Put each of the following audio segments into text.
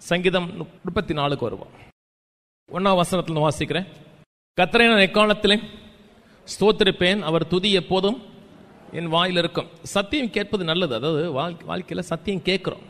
சங்கீதம் முப்பத்தி நாலுக்கு வருவோம் ஒன்னாம் வசனத்தில் வாசிக்கிறேன் கத்தரை நான் எக்காலத்திலே ஸ்தோத்திரிப்பேன் அவர் துதி எப்போதும் என் வாயில் இருக்கும் சத்தியம் கேட்பது நல்லது அதாவது வாழ்க்கை வாழ்க்கையில் சத்தியம் கேட்குறோம்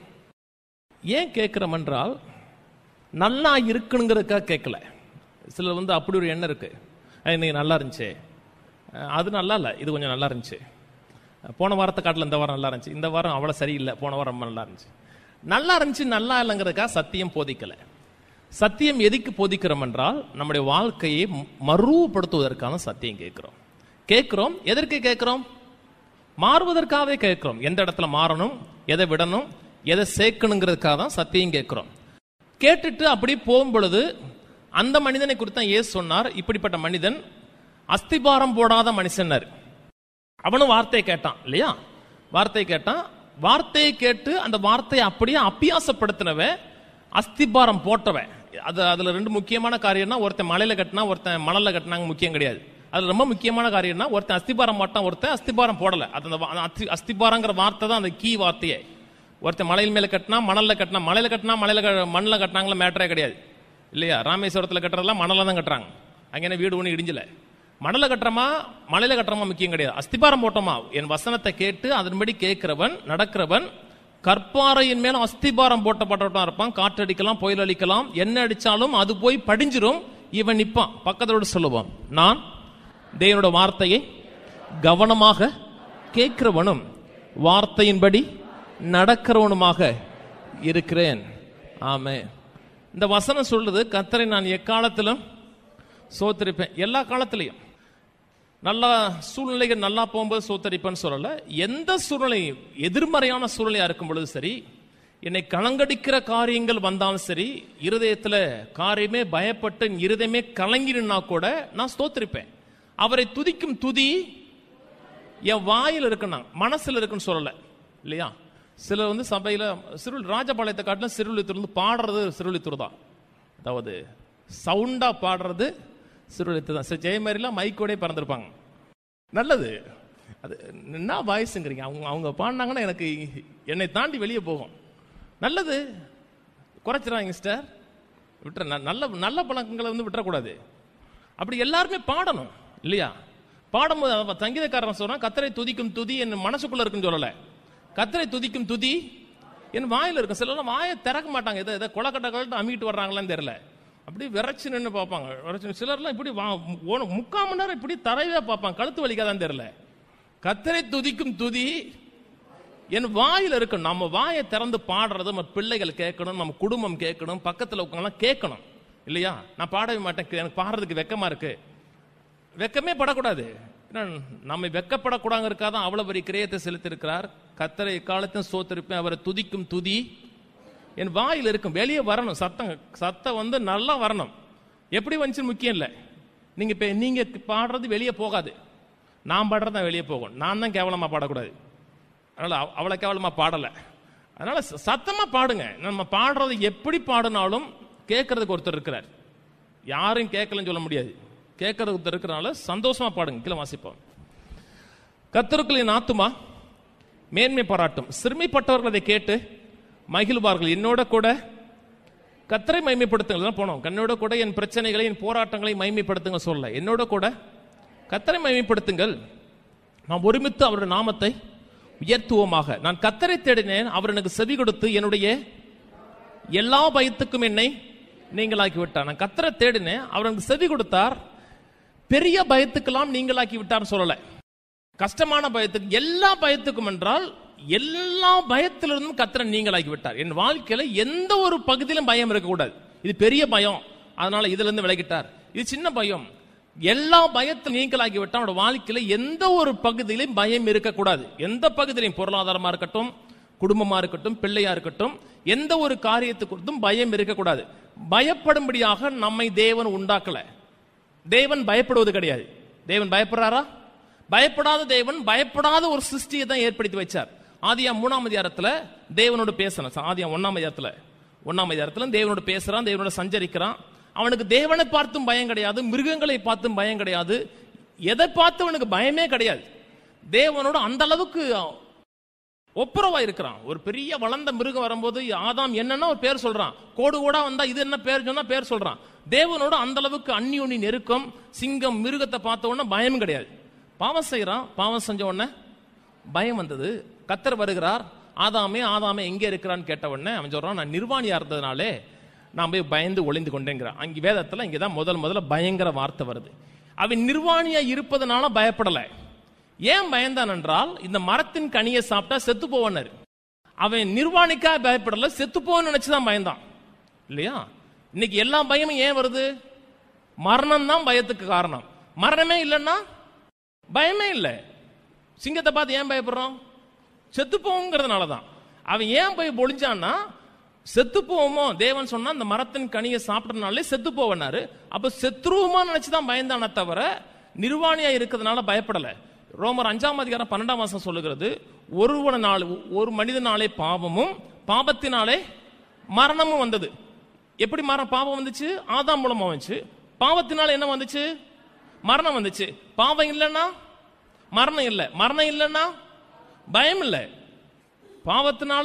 ஏன் கேட்குறோம் என்றால் நல்லா இருக்குங்கிறதுக்காக கேட்கல சிலர் வந்து அப்படி ஒரு எண்ணம் இருக்கு அஹ் இன்னைக்கு நல்லா இருந்துச்சு அஹ் அது நல்லா இல்லை இது கொஞ்சம் நல்லா இருந்துச்சு போன வாரத்தை காட்டில் இந்த வாரம் நல்லா இருந்துச்சு இந்த வாரம் அவ்வளோ சரியில்லை போன வாரம் ரொம்ப நல்லா இருந்துச்சு நல்லா இருந்துச்சு நல்லா இல்லைங்கிறதுக்காக சத்தியம் போதிக்கலை சத்தியம் எதுக்கு போதிக்கிறோம் என்றால் நம்முடைய வாழ்க்கையை ம- மறுபடுத்துவதற்கான சத்தியம் கேட்கிறோம் கேட்கிறோம் எதற்கு கேட்கிறோம் மாறுவதற்காகவே கேட்கிறோம் எந்த இடத்துல மாறணும் எதை விடணும் எதை சேர்க்கணுங்கிறதுக்காக தான் சத்தியம் கேட்கிறோம் கேட்டுட்டு அப்படி போகும் பொழுது அந்த மனிதனை குறித்து தான் ஏசு சொன்னார் இப்படிப்பட்ட மனிதன் அஸ்திபாரம் போடாத மனுஷனர் அவனும் வார்த்தையை கேட்டான் இல்லையா வார்த்தையை கேட்டான் வார்த்தையை கேட்டு அந்த வார்த்தையை அப்படியே அபியாசப்படுத்தினவன் அஸ்திபாரம் போட்டவன் அது அதுல ரெண்டு முக்கியமான காரியம்னா ஒருத்தன் மலையில கட்டினா ஒருத்தன் மணல்ல கட்டினாங்க முக்கியம் கிடையாது அது ரொம்ப முக்கியமான காரியம்னா ஒருத்தன் அஸ்திபாரம் போட்டான் ஒருத்தன் அஸ்திபாரம் போடல அது அந்த வா- அந்த அஸ்தி- அஸ்திபாரங்கிற வார்த்தை தான் அந்த கீ வார்த்தையே ஒருத்தன் மலையில் மேல கட்டினா மணல்ல கட்டினா மலையில கட்டினா மலையில க- மண்ணுல கட்டினாங்களா மேட்டரே கிடையாது இல்லையா ராமேஸ்வரத்துல கட்டுறதெல்லாம் மணல்ல தான் கட்டுறாங்க அங்க என்ன வீடு ஒண்ணு இடிஞ்சல மணல கட்டுறமா மலையில கட்டுறமா முக்கியம் கிடையாது அஸ்திபாரம் போட்டோமா என் வசனத்தை கேட்டு அதன்படி கேட்கிறவன் நடக்கிறவன் கற்பாறையின் மேல அஸ்திபாரம் போட்டப்பட்டவன் இருப்பான் காற்றடிக்கலாம் புயல் அடிக்கலாம் என்ன அடிச்சாலும் அது போய் படிஞ்சிரும் இவன் நிப்பான் பக்கத்தோடு சொல்லுவான் நான் தேவனோட வார்த்தையை கவனமாக கேட்கிறவனும் வார்த்தையின்படி நடக்கிறவனுமாக இருக்கிறேன் ஆமே இந்த வசனம் சொல்லுது கத்தரை நான் எக்காலத்திலும் சோத்திருப்பேன் எல்லா காலத்திலையும் நல்லா சூழ்நிலைகள் நல்லா போகும்போது சோத்தரிப்பேன்னு சொல்லல எந்த சூழ்நிலையும் எதிர்மறையான சூழ்நிலையா இருக்கும் பொழுது சரி என்னை கலங்கடிக்கிற காரியங்கள் வந்தாலும் சரி இருதயத்துல காரியமே பயப்பட்டு என் இருதயமே கலங்கினா கூட நான் ஸ்தோத்திரிப்பேன் அவரை துதிக்கும் துதி என் வாயில் இருக்குன்னா மனசுல இருக்குன்னு சொல்லல இல்லையா சிலர் வந்து சபையில சிறுல் ராஜபாளையத்தை காட்டிலும் சிறுலித்தூர் வந்து பாடுறது சிறுலித்தூர் தான் அதாவது சவுண்டா பாடுறது சிறுலித்தூர் தான் சரி ஜெயமாரிலாம் மைக்கோடே பறந்துருப்பாங்க நல்லது அது என்ன வாய்ஸுங்கிறீங்க அவங்க அவங்க பாடினாங்கன்னா எனக்கு என்னை தாண்டி வெளியே போகும் நல்லது குறைச்சிடாங்க சிஸ்டர் விட்டுற ந- நல்ல நல்ல பழக்கங்களை வந்து விட்டுறக்கூடாது அப்படி எல்லாருமே பாடணும் இல்லையா பாடும்போது அவன் சங்கீதக்காரன் சொல்றான் கத்தரை துதிக்கும் துதி என் மனசுக்குள்ள இருக்குன்னு சொல்லல கத்தரை துதிக்கும் துதி என் வாயில இருக்கும் சிலர்லாம் வாயை திறக்க மாட்டாங்க எதை எதை கொலக்கட்டை கலட்டு அமிக்கிட்டு வர்றாங்களான்னு தெரியல அப்படி விரைச்சு நின்று பார்ப்பாங்க விரைச்சு சிலர்லாம் இப்படி வா ஓ- முக்கால் மணி நேரம் இப்படி தரையவே பார்ப்பாங்க கழுத்து வலிக்காதான் தெரியல கத்தரை துதிக்கும் துதி என் வாயில் இருக்கும் நம்ம வாயை திறந்து பாடுறது நம்ம பிள்ளைகள் கேட்கணும் நம்ம குடும்பம் கேட்கணும் பக்கத்துல உட்காந்து கேட்கணும் இல்லையா நான் பாடவே மாட்டேன் எனக்கு பாடுறதுக்கு வெக்கமா இருக்கு வெக்கமே படக்கூடாது ஏன்னா, நம்மை வெக்கப்படக்கூடாங்கிறதுக்காக தான் அவ்வளவு பெரிய கிரயத்தை செலுத்திருக்கிறார் கத்தரை காலத்தையும் சோத்திருப்பேன் அவரை துதிக்கும் துதி என் வாயில் இருக்கும் வெளியே வரணும் சத்தம் சத்தம் வந்து நல்லா வரணும் எப்படி வந்துச்சுன்னு முக்கியம் இல்லை நீங்க இப்ப நீங்க பாடுறது வெளியே போகாது நான் பாடுறது தான் வெளியே போகும் நான் தான் கேவலமா பாடக்கூடாது அதனால அவ- அவளை கேவலமா பாடல அதனால ச- சத்தமா பாடுங்க நம்ம பாடுறது எப்படி பாடினாலும் கேட்கறதுக்கு ஒருத்தர் இருக்கிறார் யாரும் கேட்கலன்னு சொல்ல முடியாது கேட்கறதுக்கு ஒருத்தர் இருக்கிறனால சந்தோஷமா பாடுங்க கீழே வாசிப்போம் கத்தருக்களின் ஆத்துமா மேன்மை பாராட்டும் சிறுமைப்பட்டவர்கள் அதை கேட்டு மகிழ்வார்கள் என்னோட கூட கத்தரை மைமைப்படுத்துங்கள் தான் போனோம் கண்ணோட கூட என் பிரச்சனைகளை என் போராட்டங்களை மைமைப்படுத்துங்க சொல்ல என்னோட கூட கத்தரை மைமைப்படுத்துங்கள் நாம் ஒருமித்து அவருடைய நாமத்தை உயர்த்துவோமாக நான் கத்தரை தேடினேன் அவர் எனக்கு செவி கொடுத்து என்னுடைய எல்லா பயத்துக்கும் என்னை நீங்களாக்கி விட்டார் நான் கத்தரை தேடினேன் அவர் எனக்கு செவி கொடுத்தார் பெரிய பயத்துக்கெல்லாம் நீங்களாக்கி விட்டார்னு சொல்லல கஷ்டமான பயத்துக்கு எல்லா பயத்துக்கும் என்றால் எல்லா பயத்திலிருந்தும் கத்தரை நீங்களாக்கி விட்டார் என் வாழ்க்கையில எந்த ஒரு பகுதியிலும் பயம் இருக்கக்கூடாது இது பெரிய பயம் அதனால இதுல இருந்து விலகிட்டார் இது சின்ன பயம் எல்லா பயத்தை நீங்களாக்கி விட்டால் அவனோட வாழ்க்கையில எந்த ஒரு பகுதியிலும் பயம் இருக்கக்கூடாது எந்த பகுதியிலையும் பொருளாதாரமா இருக்கட்டும் குடும்பமா இருக்கட்டும் பிள்ளையா இருக்கட்டும் எந்த ஒரு காரியத்தை குறித்தும் பயம் இருக்கக்கூடாது பயப்படும்படியாக நம்மை தேவன் உண்டாக்கல தேவன் பயப்படுவது கிடையாது தேவன் பயப்படுறாரா பயப்படாத தேவன் பயப்படாத ஒரு சிருஷ்டியை தான் ஏற்படுத்தி வச்சார் ஆதியா மூணாம் அதிகாரத்துல தேவனோடு பேசணும் ஆதியா ஒன்னாம் அதிகாரத்துல ஒன்னாம் அதிகாரத்துல தேவனோடு பேசுறான் தேவனோட சஞ்சரிக்கிறான் அவனுக்கு தேவனை பார்த்தும் பயம் கிடையாது மிருகங்களை பார்த்தும் பயம் கிடையாது எதை பார்த்து அவனுக்கு பயமே கிடையாது தேவனோட அந்த அளவுக்கு ஒப்புரவா இருக்கிறான் ஒரு பெரிய வளர்ந்த மிருகம் வரும்போது ஆதாம் என்னன்னா ஒரு பேர் சொல்றான் கோடு கோடா வந்தா இது என்ன பேர் சொன்னா பேர் சொல்றான் தேவனோட அந்த அளவுக்கு அந்நியுனி நெருக்கம் சிங்கம் மிருகத்தை பார்த்த உடனே பயம் கிடையாது பாவம் செய்யறான் பாவம் செஞ்ச உடனே பயம் வந்தது கத்தர் வருகிறார் ஆதாமே ஆதாமே எங்கே இருக்கிறான்னு கேட்ட உடனே அவன் சொல்றான் நான் நிர்வாணியா இருந்ததுனாலே நான் போய் பயந்து ஒளிந்து கொண்டேங்கிறான் அங்க வேதத்துல இங்கதான் முதல் முதல்ல பயங்கர வார்த்தை வருது அவன் நிர்வாணியா இருப்பதனால பயப்படலை ஏன் பயந்தான் என்றால் இந்த மரத்தின் கனியை சாப்பிட்டா செத்து போவனர் அவன் நிர்வாணிக்கா பயப்படல செத்து போவன்னு நினைச்சுதான் பயந்தான் இல்லையா இன்னைக்கு எல்லா பயமும் ஏன் வருது மரணம் தான் பயத்துக்கு காரணம் மரணமே இல்லைன்னா பயமே இல்லை சிங்கத்தை பார்த்து ஏன் பயப்படுறோம் செத்து போங்கிறதுனால தான் அவன் ஏன் போய் பொழிஞ்சான்னா செத்து போவோமோ தேவன் சொன்னா அந்த மரத்தின் கனியை சாப்பிட்டனாலே செத்து போவனாரு அப்ப செத்துருவோமா நினைச்சுதான் பயந்தானே தவிர நிர்வாணியா இருக்கிறதுனால பயப்படல ரோமர் அஞ்சாம் அதிகாரம் பன்னெண்டாம் மாசம் சொல்லுகிறது ஒருவனால ஒரு மனிதனாலே பாவமும் பாவத்தினாலே மரணமும் வந்தது எப்படி மர பாவம் வந்துச்சு ஆதாம் மூலமா வந்துச்சு பாவத்தினால என்ன வந்துச்சு மரணம் வந்துச்சு பாவம் இல்லைன்னா மரணம் இல்லை மரணம் இல்லைன்னா பயம் இல்லை பாவத்தினால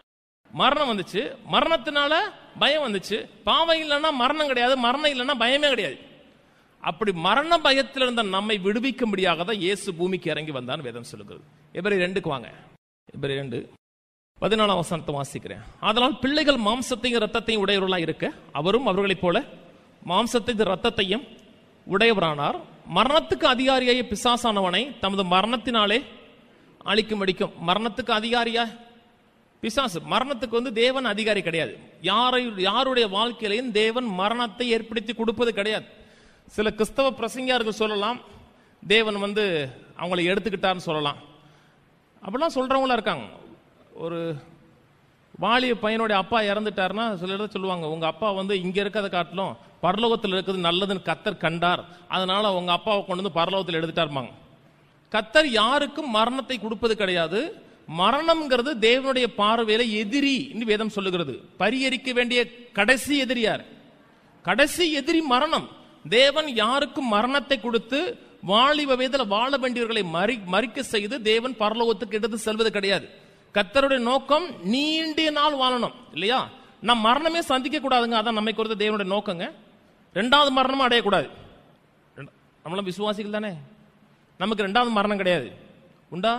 மரணம் வந்துச்சு மரணத்தினால பயம் வந்துச்சு பாவம் இல்லைன்னா மரணம் கிடையாது மரணம் இல்லைன்னா பயமே கிடையாது அப்படி மரண பயத்தில் இருந்த நம்மை விடுவிக்கும்படியாக தான் இயேசு பூமிக்கு இறங்கி வந்தான்னு வேதம் சொல்லுகிறது எபிரி ரெண்டுக்கு வாங்க எபிரி ரெண்டு பதினாலாம் வசனத்தை வாசிக்கிறேன் அதனால் பிள்ளைகள் மாம்சத்தையும் ரத்தத்தையும் உடையவர்களா இருக்க அவரும் அவர்களைப் போல மாம்சத்தையும் ரத்தத்தையும் உடையவரானார் மரணத்துக்கு அதிகாரியாய பிசாசானவனை தமது மரணத்தினாலே அழிக்கும் அடிக்கும் மரணத்துக்கு அதிகாரியா பிசாசு மரணத்துக்கு வந்து தேவன் அதிகாரி கிடையாது யாரை யாருடைய வாழ்க்கையிலையும் தேவன் மரணத்தை ஏற்படுத்தி கொடுப்பது கிடையாது சில கிறிஸ்தவ பிரசங்கியார்கள் சொல்லலாம் தேவன் வந்து அவங்களை எடுத்துக்கிட்டார்னு சொல்லலாம் அப்படிலாம் சொல்றவங்களா இருக்காங்க ஒரு வாலிய பையனுடைய அப்பா இறந்துட்டாருன்னா சில இடத்துல சொல்லுவாங்க உங்க அப்பா வந்து இங்க இருக்கிறத காட்டிலும் பரலோகத்தில் இருக்கிறது நல்லதுன்னு கத்தர் கண்டார் அதனால உங்க அப்பாவை கொண்டு வந்து பரலோகத்தில் எடுத்துட்டாருமாங்க கத்தர் யாருக்கும் மரணத்தை கொடுப்பது கிடையாது மரணம்ங்கிறது தேவனுடைய பார்வையில எதிரி என்று வேதம் சொல்லுகிறது பரிகரிக்க வேண்டிய கடைசி எதிரி யார் கடைசி எதிரி மரணம் தேவன் யாருக்கும் மரணத்தை கொடுத்து வாலிப வயதில் வாழ வேண்டியவர்களை மறி மறிக்க செய்து தேவன் பரலோகத்துக்கு எடுத்து செல்வது கிடையாது கத்தருடைய நோக்கம் நீண்ட நாள் வாழணும் இல்லையா நம் மரணமே சந்திக்க கூடாதுங்க அதான் நம்மை குறித்த தேவனுடைய நோக்கங்க ரெண்டாவது மரணமும் அடையக்கூடாது ரெண்டா- நம்மளாம் விசுவாசிகள் தானே நமக்கு ரெண்டாவது மரணம் கிடையாது உண்டா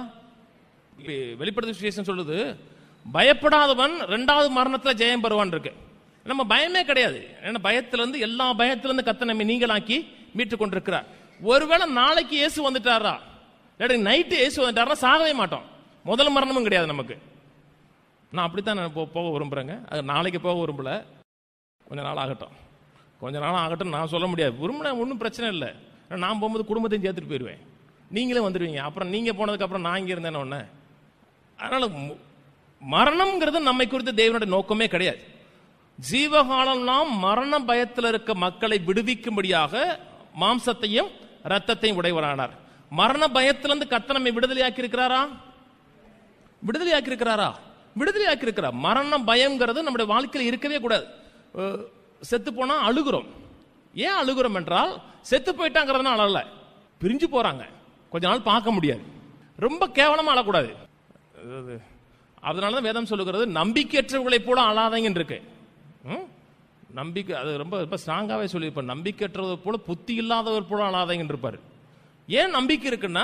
இப்ப வெளிப்படுத்த சுவிசேஷம் சொல்லுது பயப்படாதவன் ரெண்டாவது மரணத்துல ஜெயம் பெறுவான் இருக்கு நம்ம பயமே கிடையாது ஏன்னா பயத்துல இருந்து எல்லா பயத்துல இருந்து கத்த நம்ம நீங்களாக்கி மீட்டு கொண்டிருக்கிறார் ஒருவேளை நாளைக்கு இயேசு வந்துட்டாரா இல்லாட்டி நைட்டு இயேசு வந்துட்டாரா சாகவே மாட்டோம் முதல் மரணமும் கிடையாது நமக்கு நான் அப்படித்தான் நான் போ- போக விரும்புறேங்க அது நாளைக்கு போக விரும்பல கொஞ்ச நாள் ஆகட்டும் கொஞ்ச நாள் ஆகட்டும் நான் சொல்ல முடியாது விரும்பின ஒன்றும் பிரச்சனை இல்லை ஏன்னா நான் போகும்போது குடும்பத்தையும் சேர்த்துட்டு போயிடுவேன் நீங்களே வந்துடுவீங்க அப்புறம் நீங்க போனதுக்கு அப்புறம் நான் இங்க இருந்தேன்னு ஒன்று அதனால மு- மரணம்ங்கிறது நம்மை குறித்த தேவனுடைய நோக்கமே கிடையாது ஜீவகாலம்லாம் மரண பயத்தில் இருக்க மக்களை விடுவிக்கும்படியாக மாம்சத்தையும் ரத்தத்தையும் உடையவரானார் மரண பயத்திலிருந்து கத்த நம்மை விடுதலையாக்கி இருக்கிறாரா விடுதலையாக்கி இருக்கிறாரா விடுதலையாக்கி இருக்கிறார் மரண பயம்ங்கிறது நம்முடைய வாழ்க்கையில் இருக்கவே கூடாது அஹ், செத்து போனா அழுகுறோம் ஏன் அழுகுறோம் என்றால் செத்து போயிட்டாங்கிறதுனால அழல பிரிஞ்சு போறாங்க கொஞ்ச நாள் பார்க்க முடியாது ரொம்ப கேவலமா அழக்கூடாது அதாவது, அதனாலதான் வேதம் சொல்லுகிறது நம்பிக்கையற்றவர்களைப் போல அழாதீங்கன்னு இருக்கு ம்? நம்பிக்கை அது ரொம்ப ரொம்ப ஸ்ட்ராங்காவே சொல்லியிருப்பார் நம்பிக்கையற்றதை போல புத்தி இல்லாதவர் போல அழாதீங்கன்னு இருப்பாரு ஏன் நம்பிக்கை இருக்குன்னா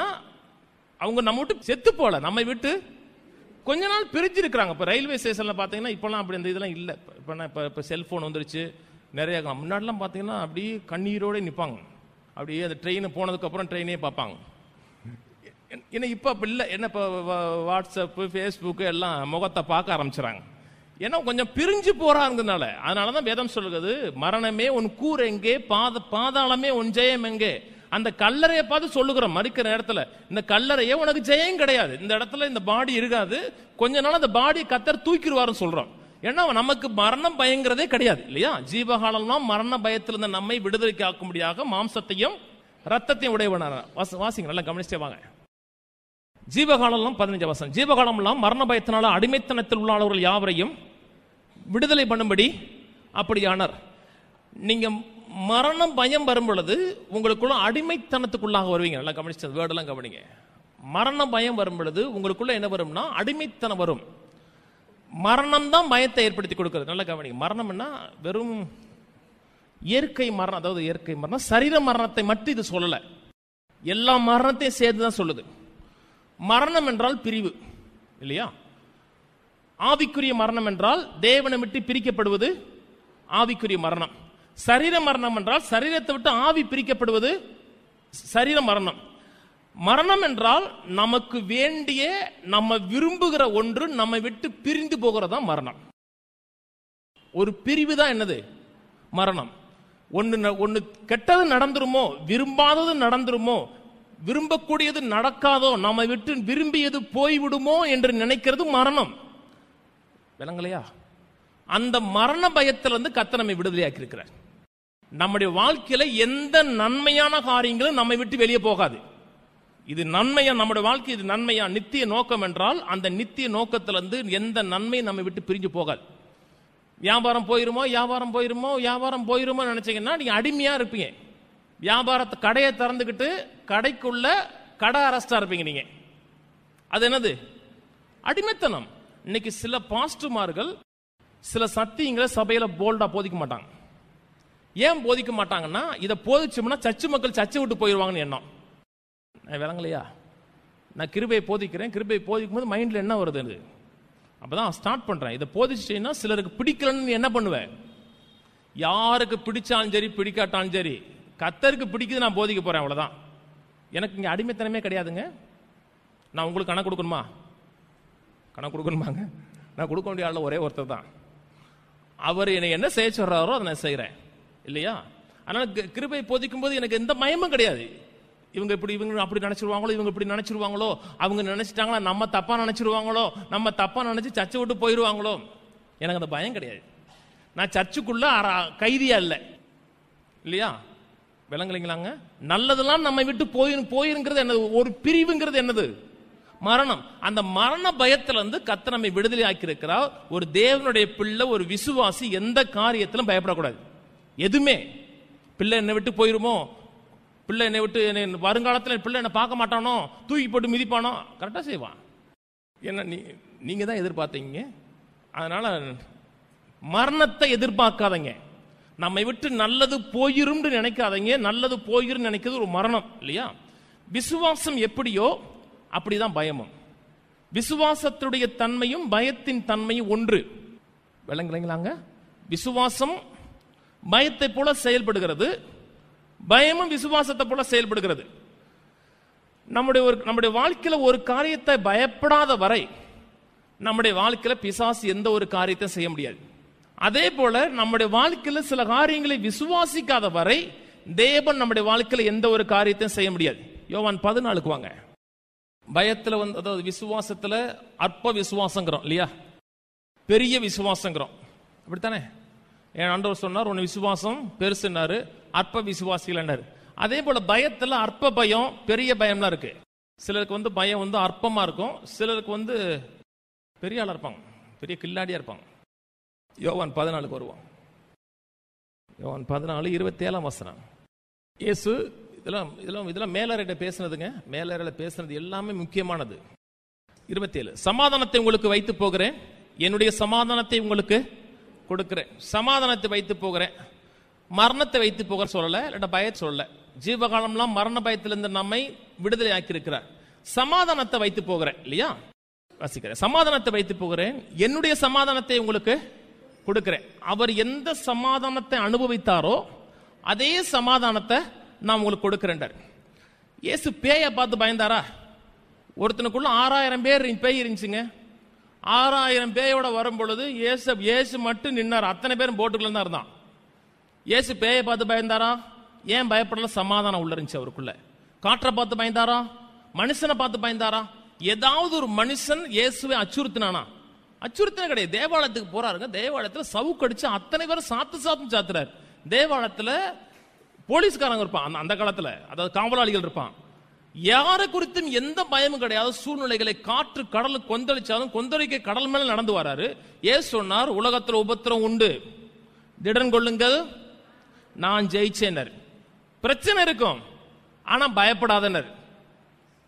அவங்க நம்ம விட்டு செத்து போல நம்மை விட்டு கொஞ்ச நாள் பிரிஞ்சு இருக்கிறாங்க இப்போ ரயில்வே ஸ்டேஷன்ல பார்த்தீங்கன்னா இப்போலாம் அப்படி இந்த இதெல்லாம் இல்லை இப்போ இப்போ இப்போ செல்ஃபோன் வந்துருச்சு நிறைய முன்னாடிலாம் பார்த்தீங்கன்னா அப்படியே கண்ணீரோட நிற்பாங்க அப்படியே அந்த ட்ரெயின் போனதுக்கப்புறம் ட்ரெயினே பார்ப்பாங்க ஏன்னா இப்போ அப்படி இல்லை என்ன இப்போ வாட்ஸ்அப்பு ஃபேஸ்புக்கு எல்லாம் முகத்தை பார்க்க ஆரம்பிச்சுறாங்க ஏன்னா கொஞ்சம் பிரிஞ்சு போறாங்கிறதுனால அதனால தான் வேதம் சொல்லுகிறது மரணமே உன் கூர் எங்கே பாத பாதாளமே உன் ஜெயம் எங்கே அந்த கல்லறையை பார்த்து சொல்லுகிறோம் மறிக்கிற நேரத்துல இந்த கல்லறையே உனக்கு ஜெயம் கிடையாது இந்த இடத்துல இந்த பாடி இருக்காது கொஞ்ச நாள் அந்த பாடி கத்தர் தூக்கிடுவாருன்னு சொல்றோம் ஏன்னா நமக்கு மரணம் பயங்கிறதே கிடையாது இல்லையா ஜீவகாலம்லாம் மரண பயத்திலிருந்த நம்மை விடுதலைக்கு ஆக்கும்படியாக மாம்சத்தையும் ரத்தத்தையும் உடையவனான வாசி- வாசிங்க நல்லா கவனிச்சே வாங்க ஜீவகாலம்லாம் பதினஞ்சு வருஷம் ஜீவகாலம்லாம் மரண பயத்தினால அடிமைத்தனத்தில் உள்ளவர்கள் யாவரையும் விடுதலை பண்ணும்படி அப்படியானார் நீங்க மரணம் பயம் வரும் பொழுது உங்களுக்குள்ள அடிமைத்தனத்துக்குள்ளாக வருவீங்க நல்லா கவனிச்சு வேர்டெல்லாம் கவனிங்க மரண பயம் வரும் பொழுது உங்களுக்குள்ள என்ன வரும்னா அடிமைத்தனம் வரும் மரணம் தான் பயத்தை ஏற்படுத்தி கொடுக்கிறது நல்ல கவனிங்க மரணம்னா வெறும் இயற்கை மரணம் அதாவது இயற்கை மரணம் சரீர மரணத்தை மட்டும் இது சொல்லல எல்லா மரணத்தையும் சேர்த்து தான் சொல்லுது மரணம் என்றால் பிரிவு இல்லையா ஆவிக்குரிய மரணம் என்றால் தேவனை விட்டு பிரிக்கப்படுவது ஆவிக்குரிய மரணம் சரீர மரணம் என்றால் சரீரத்தை விட்டு ஆவி பிரிக்கப்படுவது சரீர மரணம் மரணம் என்றால் நமக்கு வேண்டிய நம்ம விரும்புகிற ஒன்று நம்மை விட்டு பிரிந்து போகிறதா மரணம் ஒரு பிரிவு தான் என்னது மரணம் ஒன்று ந- ஒன்று கெட்டது நடந்துருமோ விரும்பாதது நடந்துருமோ விரும்பக்கூடியது நடக்காதோ நம்மை விட்டு விரும்பியது போய்விடுமோ என்று நினைக்கிறது மரணம் விளங்கலையா அந்த மரண பயத்திலிருந்து கத்த நம்மை விடுதலையாக்கி இருக்கிறார் நம்முடைய வாழ்க்கையில எந்த நன்மையான காரியங்களும் நம்மை விட்டு வெளியே போகாது இது நன்மையா நம்முடைய வாழ்க்கை இது நன்மையா நித்திய நோக்கம் என்றால் அந்த நித்திய நோக்கத்திலிருந்து எந்த நன்மையும் நம்மை விட்டு பிரிஞ்சு போகாது வியாபாரம் போயிருமோ வியாபாரம் போயிருமோ வியாபாரம் போயிருமோ நினைச்சீங்கன்னா நீங்க அடிமையா இருப்பீங்க வியாபாரத்தை கடையை திறந்துக்கிட்டு கடைக்குள்ள கடை அரஸ்டா இருப்பீங்க நீங்க அது என்னது அடிமைத்தனம் இன்னைக்கு சில பாஸ்டுமார்கள் சில சத்தியங்களை சபையில போல்டா போதிக்க மாட்டாங்க ஏன் போதிக்க மாட்டாங்கன்னா இதை போதிச்சோம்னா சர்ச்சு மக்கள் சர்ச்சை விட்டு போயிடுவாங்கன்னு எண்ணம் நான் விளங்கலையா நான் கிருபையை போதிக்கிறேன் கிருபையை போதிக்கும் போது மைண்ட்ல என்ன வருது எனக்கு அப்பதான் ஸ்டார்ட் பண்றேன் இதை போதிச்சிட்டீங்கன்னா சிலருக்கு பிடிக்கலன்னு நீ என்ன பண்ணுவேன் யாருக்கு பிடிச்சாலும் சரி பிடிக்காட்டாலும் சரி கத்தருக்கு பிடிக்குது நான் போதிக்க போறேன் அவ்வளவுதான் எனக்கு இங்க அடிமைத்தனமே கிடையாதுங்க நான் உங்களுக்கு கணக்கு கொடுக்கணுமா கணக்கு கொடுக்கணுமாங்க நான் கொடுக்க வேண்டிய ஆள் ஒரே ஒருத்தர் தான் அவர் என்னை என்ன செய்ய சொல்றாரோ அதை நான் செய்கிறேன் இல்லையா அதனால கி- கிருபை போதிக்கும் போது எனக்கு எந்த பயமும் கிடையாது இவங்க இப்படி இவங்க அப்படி நினைச்சிருவாங்களோ இவங்க இப்படி நினைச்சிருவாங்களோ அவங்க நினைச்சிட்டாங்களா நம்ம தப்பா நினைச்சிருவாங்களோ நம்ம தப்பா நினைச்சு சர்ச்சை விட்டு போயிடுவாங்களோ எனக்கு அந்த பயம் கிடையாது நான் சர்ச்சுக்குள்ள அற- கைதியா இல்லை இல்லையா விளங்கலைங்களாங்க நல்லதெல்லாம் நம்மை விட்டு போய் போயிருங்கிறது என்னது ஒரு பிரிவுங்கிறது என்னது மரணம் அந்த மரண பயத்துல இருந்து கத்த நம்மை விடுதலை ஆக்கி இருக்கிறார் ஒரு தேவனுடைய பிள்ளை ஒரு விசுவாசி எந்த காரியத்திலும் பயப்படக்கூடாது எதுவுமே பிள்ளை என்னை விட்டு போயிருமோ பிள்ளை என்னை விட்டு என்னை வருங்காலத்தில் என் பிள்ளை என்னை பார்க்க மாட்டானோ தூக்கி போட்டு மிதிப்பானோ கரெக்டாக செய்வான் என்ன நீ நீங்க தான் எதிர்பார்த்தீங்க அதனால மரணத்தை எதிர்பார்க்காதீங்க நம்மை விட்டு நல்லது போயிரும்னு நினைக்காதீங்க நல்லது போயிரும் நினைக்கிறது ஒரு மரணம் இல்லையா விசுவாசம் எப்படியோ அப்படிதான் பயமும் விசுவாசத்துடைய தன்மையும் பயத்தின் தன்மையும் ஒன்று விளங்குறீங்களாங்க விசுவாசம் பயத்தை போல செயல்படுகிறது பயமும் விசுவாசத்தை போல செயல்படுகிறது நம்முடைய ஒரு நம்முடைய வாழ்க்கையில ஒரு காரியத்தை பயப்படாத வரை நம்முடைய வாழ்க்கையில பிசாசு எந்த ஒரு காரியத்தையும் செய்ய முடியாது அதே போல நம்முடைய வாழ்க்கையில சில காரியங்களை விசுவாசிக்காத வரை தேவன் நம்முடைய வாழ்க்கையில எந்த ஒரு காரியத்தையும் செய்ய முடியாது யோவான் பதினாலுக்கு வாங்க பயத்துல வந்து அதாவது விசுவாசத்துல அற்ப விசுவாசங்கிறோம் இல்லையா பெரிய விசுவாசங்கிறோம் அப்படித்தானே என் ஆண்டவர் சொன்னார் உன் விசுவாசம் பெருசுன்னாரு அற்ப விசுவாசிகள்னாரு அதே போல பயத்துல அற்ப பயம் பெரிய பயம்லாம் இருக்கு சிலருக்கு வந்து பயம் வந்து அற்பமா இருக்கும் சிலருக்கு வந்து பெரிய ஆளா இருப்பாங்க பெரிய கில்லாடியா இருப்பாங்க யோவான் பதினாலுக்கு வருவோம் யோவான் பதினாலு இருபத்தி ஏழாம் வசனம் இயேசு இதெல்லாம் இதெல்லாம் இதெல்லாம் மேலறையிட்ட பேசுனதுங்க மேலறையில பேசுனது எல்லாமே முக்கியமானது இருபத்தேழு சமாதானத்தை உங்களுக்கு வைத்து போகிறேன் என்னுடைய சமாதானத்தை உங்களுக்கு கொடுக்கிறேன் சமாதானத்தை வைத்து போகிறேன் மரணத்தை வைத்து போகிற சொல்லல இல்லாட்ட பயத்தை சொல்லல ஜீவகாலம்லாம் மரண பயத்திலிருந்து நம்மை விடுதலை ஆக்கி இருக்கிறார் சமாதானத்தை வைத்து போகிறேன் இல்லையா வாசிக்கிறேன் சமாதானத்தை வைத்து போகிறேன் என்னுடைய சமாதானத்தை உங்களுக்கு கொடுக்கிறேன் அவர் எந்த சமாதானத்தை அனுபவித்தாரோ அதே சமாதானத்தை நான் உங்களுக்கு கொடுக்கிறேன்டார் இயேசு பேயை பார்த்து பயந்தாரா ஒருத்தனுக்குள்ள ஆறாயிரம் பேர் பேய் இருந்துச்சுங்க ஆறாயிரம் பேயோட வரும் பொழுது இயேசு இயேசு மட்டும் நின்னார் அத்தனை பேரும் போட்டுக்குள்ள தான் இருந்தான் இயேசு பேயை பார்த்து பயந்தாரா ஏன் பயப்படல சமாதானம் உள்ள இருந்துச்சு அவருக்குள்ள காற்றை பார்த்து பயந்தாரா மனுஷனை பார்த்து பயந்தாரா ஏதாவது ஒரு மனுஷன் இயேசுவை அச்சுறுத்தினானா அச்சுறுத்தின கிடையாது தேவாலயத்துக்கு போறாருங்க தேவாலயத்துல சவுக்கடிச்சு அத்தனை பேரும் சாத்து சாத்து சாத்துறாரு தேவாலயத்துல போலீஸ்காரங்க இருப்பான் அந்த- அந்த காலத்துல அதாவது காவலாளிகள் இருப்பான் யாரை குறித்தும் எந்த பயமும் கிடையாது சூழ்நிலைகளை காற்று கடல் கொந்தளிச்சாலும் கொந்தளிக்க கடல் மேல நடந்து வராரு ஏசு சொன்னார் உலகத்துல உபத்திரம் உண்டு திடன் கொள்ளுங்கள் நான் ஜெயிச்சேனர் பிரச்சனை இருக்கும் ஆனா பயப்படாதனர்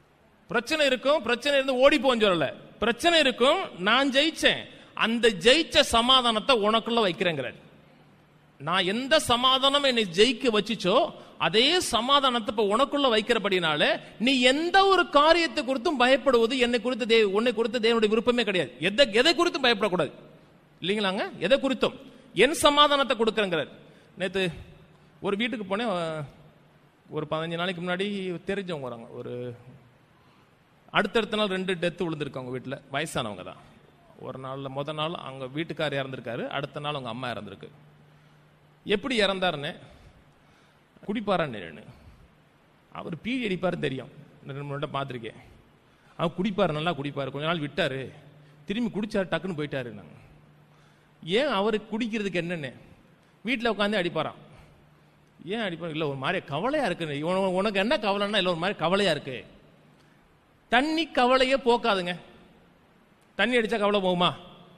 பிரச்சனை இருக்கும் பிரச்சனை இருந்து ஓடி போன்னு சொல்லல பிரச்சனை இருக்கும் நான் ஜெயிச்சேன் அந்த ஜெயிச்ச சமாதானத்தை உனக்குள்ள வைக்கிறேங்கிறார் நான் எந்த சமாதானம் என்னை ஜெயிக்க வச்சுச்சோ அதே சமாதானத்தை இப்ப உனக்குள்ள வைக்கிறபடினால நீ எந்த ஒரு காரியத்தை குறித்தும் பயப்படுவது என்னை குறித்து தேவ உன்னை குறித்து தேவனுடைய விருப்பமே கிடையாது எதை எதை குறித்தும் பயப்படக்கூடாது இல்லைங்களாங்க எதை குறித்தும் என் சமாதானத்தை கொடுக்குறேங்கிறார் நேத்து ஒரு வீட்டுக்கு போனேன் அஹ், ஒரு பதினஞ்சு நாளைக்கு முன்னாடி தெரிஞ்சவங்க வராங்க ஒரு அடுத்தடுத்த நாள் ரெண்டு டெத்து விழுந்திருக்கு வீட்டில் வயசானவங்க தான் ஒரு நாளில் முத நாள் அவங்க வீட்டுக்கார் இறந்துருக்காரு அடுத்த நாள் அவங்க அம்மா இறந்துருக்கு எப்படி இறந்தாருன்னு குடிப்பாரான்னு அவர் பீடி அடிப்பார் தெரியும் இந்த ரெண்டு மூணு பார்த்துருக்கேன் அவர் குடிப்பார் நல்லா குடிப்பார் கொஞ்ச நாள் விட்டாரு திரும்பி குடிச்சாரு டக்குன்னு போயிட்டாரு நாங்க ஏன் அவர் குடிக்கிறதுக்கு என்னென்ன வீட்டில் உட்காந்து அடிப்பாராம் ஏன் அடிப்பார் இல்லை ஒரு மாதிரி கவலையா இருக்கு இவன் உனக்கு என்ன கவலைன்னா இல்லை ஒரு மாதிரி கவலையா இருக்கு தண்ணி கவலையே போக்காதுங்க தண்ணி அடிச்சா கவலை போகுமா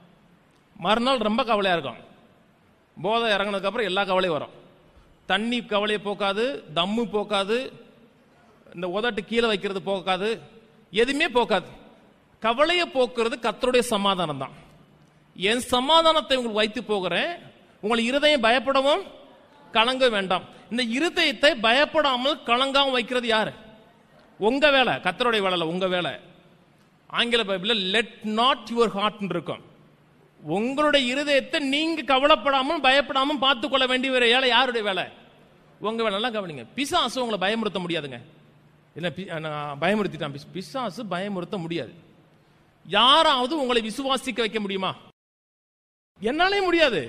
மறுநாள் ரொம்ப கவலையா இருக்கும் போதை இறங்கினதுக்கு அப்புறம் எல்லா கவலையும் வரும் தண்ணி கவலையை போக்காது தம்மு போக்காது இந்த உதட்டு கீழே வைக்கிறது போக்காது எதுவுமே போக்காது கவலையை போக்குறது கத்தருடைய சமாதானம் தான் என் சமாதானத்தை உங்களுக்கு வைத்து போகிறேன் உங்களை இருதயம் பயப்படவும் கலங்க வேண்டாம் இந்த இருதயத்தை பயப்படாமல் கலங்காம வைக்கிறது யாரு உங்க வேலை கத்தருடைய வேலை இல்ல, உங்க வேலை ஆங்கில பைபிளில் லெட் நாட் யுவர் ஹார்ட் இருக்கும் உங்களுடைய இருதயத்தை நீங்க கவலைப்படாமல் பயப்படாமல் பார்த்துக் கொள்ள வேண்டிய வேற வேலை யாருடைய வேலை உங்க வேலை நல்லா கவனிங்க பிசாசு உங்களை பயமுறுத்த முடியாதுங்க இல்ல பி- நான் பயமுறுத்திட்டான் பிஸ்- பிசாசு பயமுறுத்த முடியாது யாராவது உங்களை விசுவாசிக்க வைக்க முடியுமா என்னாலே முடியாது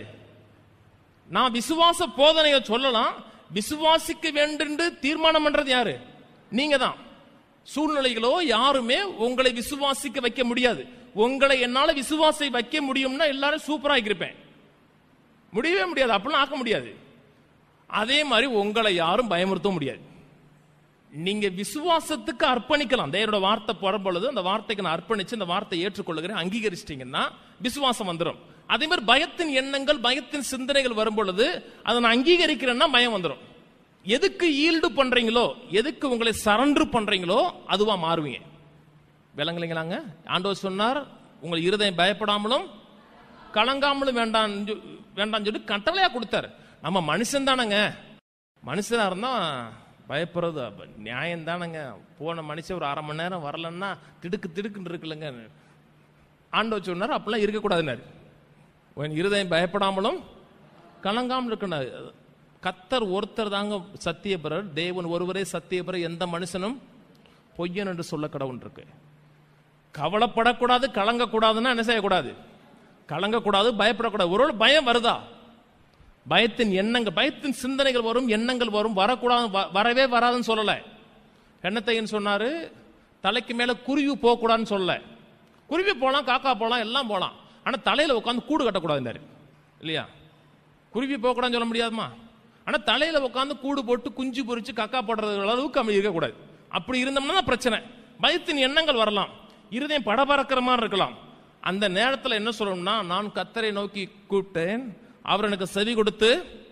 நான் விசுவாச போதனையை சொல்லலாம் விசுவாசிக்க வேண்டுன்னு தீர்மானம் பண்றது யாரு நீங்க தான் சூழ்நிலைகளோ யாருமே உங்களை விசுவாசிக்க வைக்க முடியாது உங்களை என்னால விசுவாசை வைக்க முடியும்னா எல்லாரும் சூப்பரா இருப்பேன் முடியவே முடியாது அப்படிலாம் ஆக்க முடியாது அதே மாதிரி உங்களை யாரும் பயமுறுத்த முடியாது நீங்க விசுவாசத்துக்கு அர்ப்பணிக்கலாம் தேவரோட வார்த்தை போடும் பொழுது அந்த வார்த்தைக்கு நான் அர்ப்பணிச்சு அந்த வார்த்தை ஏற்றுக்கொள்ளுகிறேன் அங்கீகரிச்சிட்டீங்கன்னா விசுவாசம் வந்துடும் அதே மாதிரி பயத்தின் எண்ணங்கள் பயத்தின் சிந்தனைகள் வரும் பொழுது அதை நான் அங்கீகரிக்கிறேன்னா பயம் வந்துடும் எதுக்கு ஈல்டு பண்றீங்களோ எதுக்கு உங்களை சரண்டர் பண்றீங்களோ அதுவா மாறுவீங்க விளங்கலைங்களாங்க ஆண்டவர் சொன்னார் உங்கள் இருதயம் பயப்படாமலும் கலங்காமலும் வேண்டாம் வேண்டாம்னு சொல்லி கட்டளையா கொடுத்தாரு நம்ம மனுஷன் தானங்க மனுஷனா இருந்தா பயப்படுறது அப்ப நியாயம் தானங்க போன மனுஷன் ஒரு அரை மணி நேரம் வரலன்னா திடுக்கு திடுக்குன்னு இருக்குல்லங்க ஆண்டவர் சொன்னார் அப்படிலாம் இருக்கக்கூடாதுன்னாரு உன் இருதயம் பயப்படாமலும் கலங்காமல் இருக்கணும் கத்தர் ஒருத்தர் தாங்க சத்தியபரர் தேவன் ஒருவரே சத்தியபரர் எந்த மனுஷனும் பொய்யன் என்று சொல்ல கடவுள் இருக்கு கவலைப்படக்கூடாது கலங்கக்கூடாதுன்னா என்ன செய்யக்கூடாது கலங்கக்கூடாது பயப்படக்கூடாது ஒருவேளை பயம் வருதா பயத்தின் எண்ணங்கள் பயத்தின் சிந்தனைகள் வரும் எண்ணங்கள் வரும் வரக்கூடாது வ- வரவே வராதுன்னு சொல்லல என்னத்தையன் சொன்னாரு தலைக்கு மேல குருவி போகக்கூடாதுன்னு சொல்லல குருவி போலாம் காக்கா போலாம் எல்லாம் போலாம் ஆனா தலையில உட்காந்து கூடு கட்டக்கூடாதுன்னாரு இல்லையா குருவி போகக்கூடாதுன்னு சொல்ல முடியாதுமா ஆனா தலையில உட்காந்து கூடு போட்டு குஞ்சு பொரிச்சு கக்கா போடுறது அளவுக்கு அப்படி இருக்கக்கூடாது அப்படி இருந்தோம்னா தான் பிரச்சனை பயத்தின் எண்ணங்கள் வரலாம் இருதயம் படபறக்கிற மாதிரி இருக்கலாம் அந்த நேரத்துல என்ன சொல்லணும்னா நான் கத்தரை நோக்கி கூப்பிட்டேன் அவர் எனக்கு செவி கொடுத்து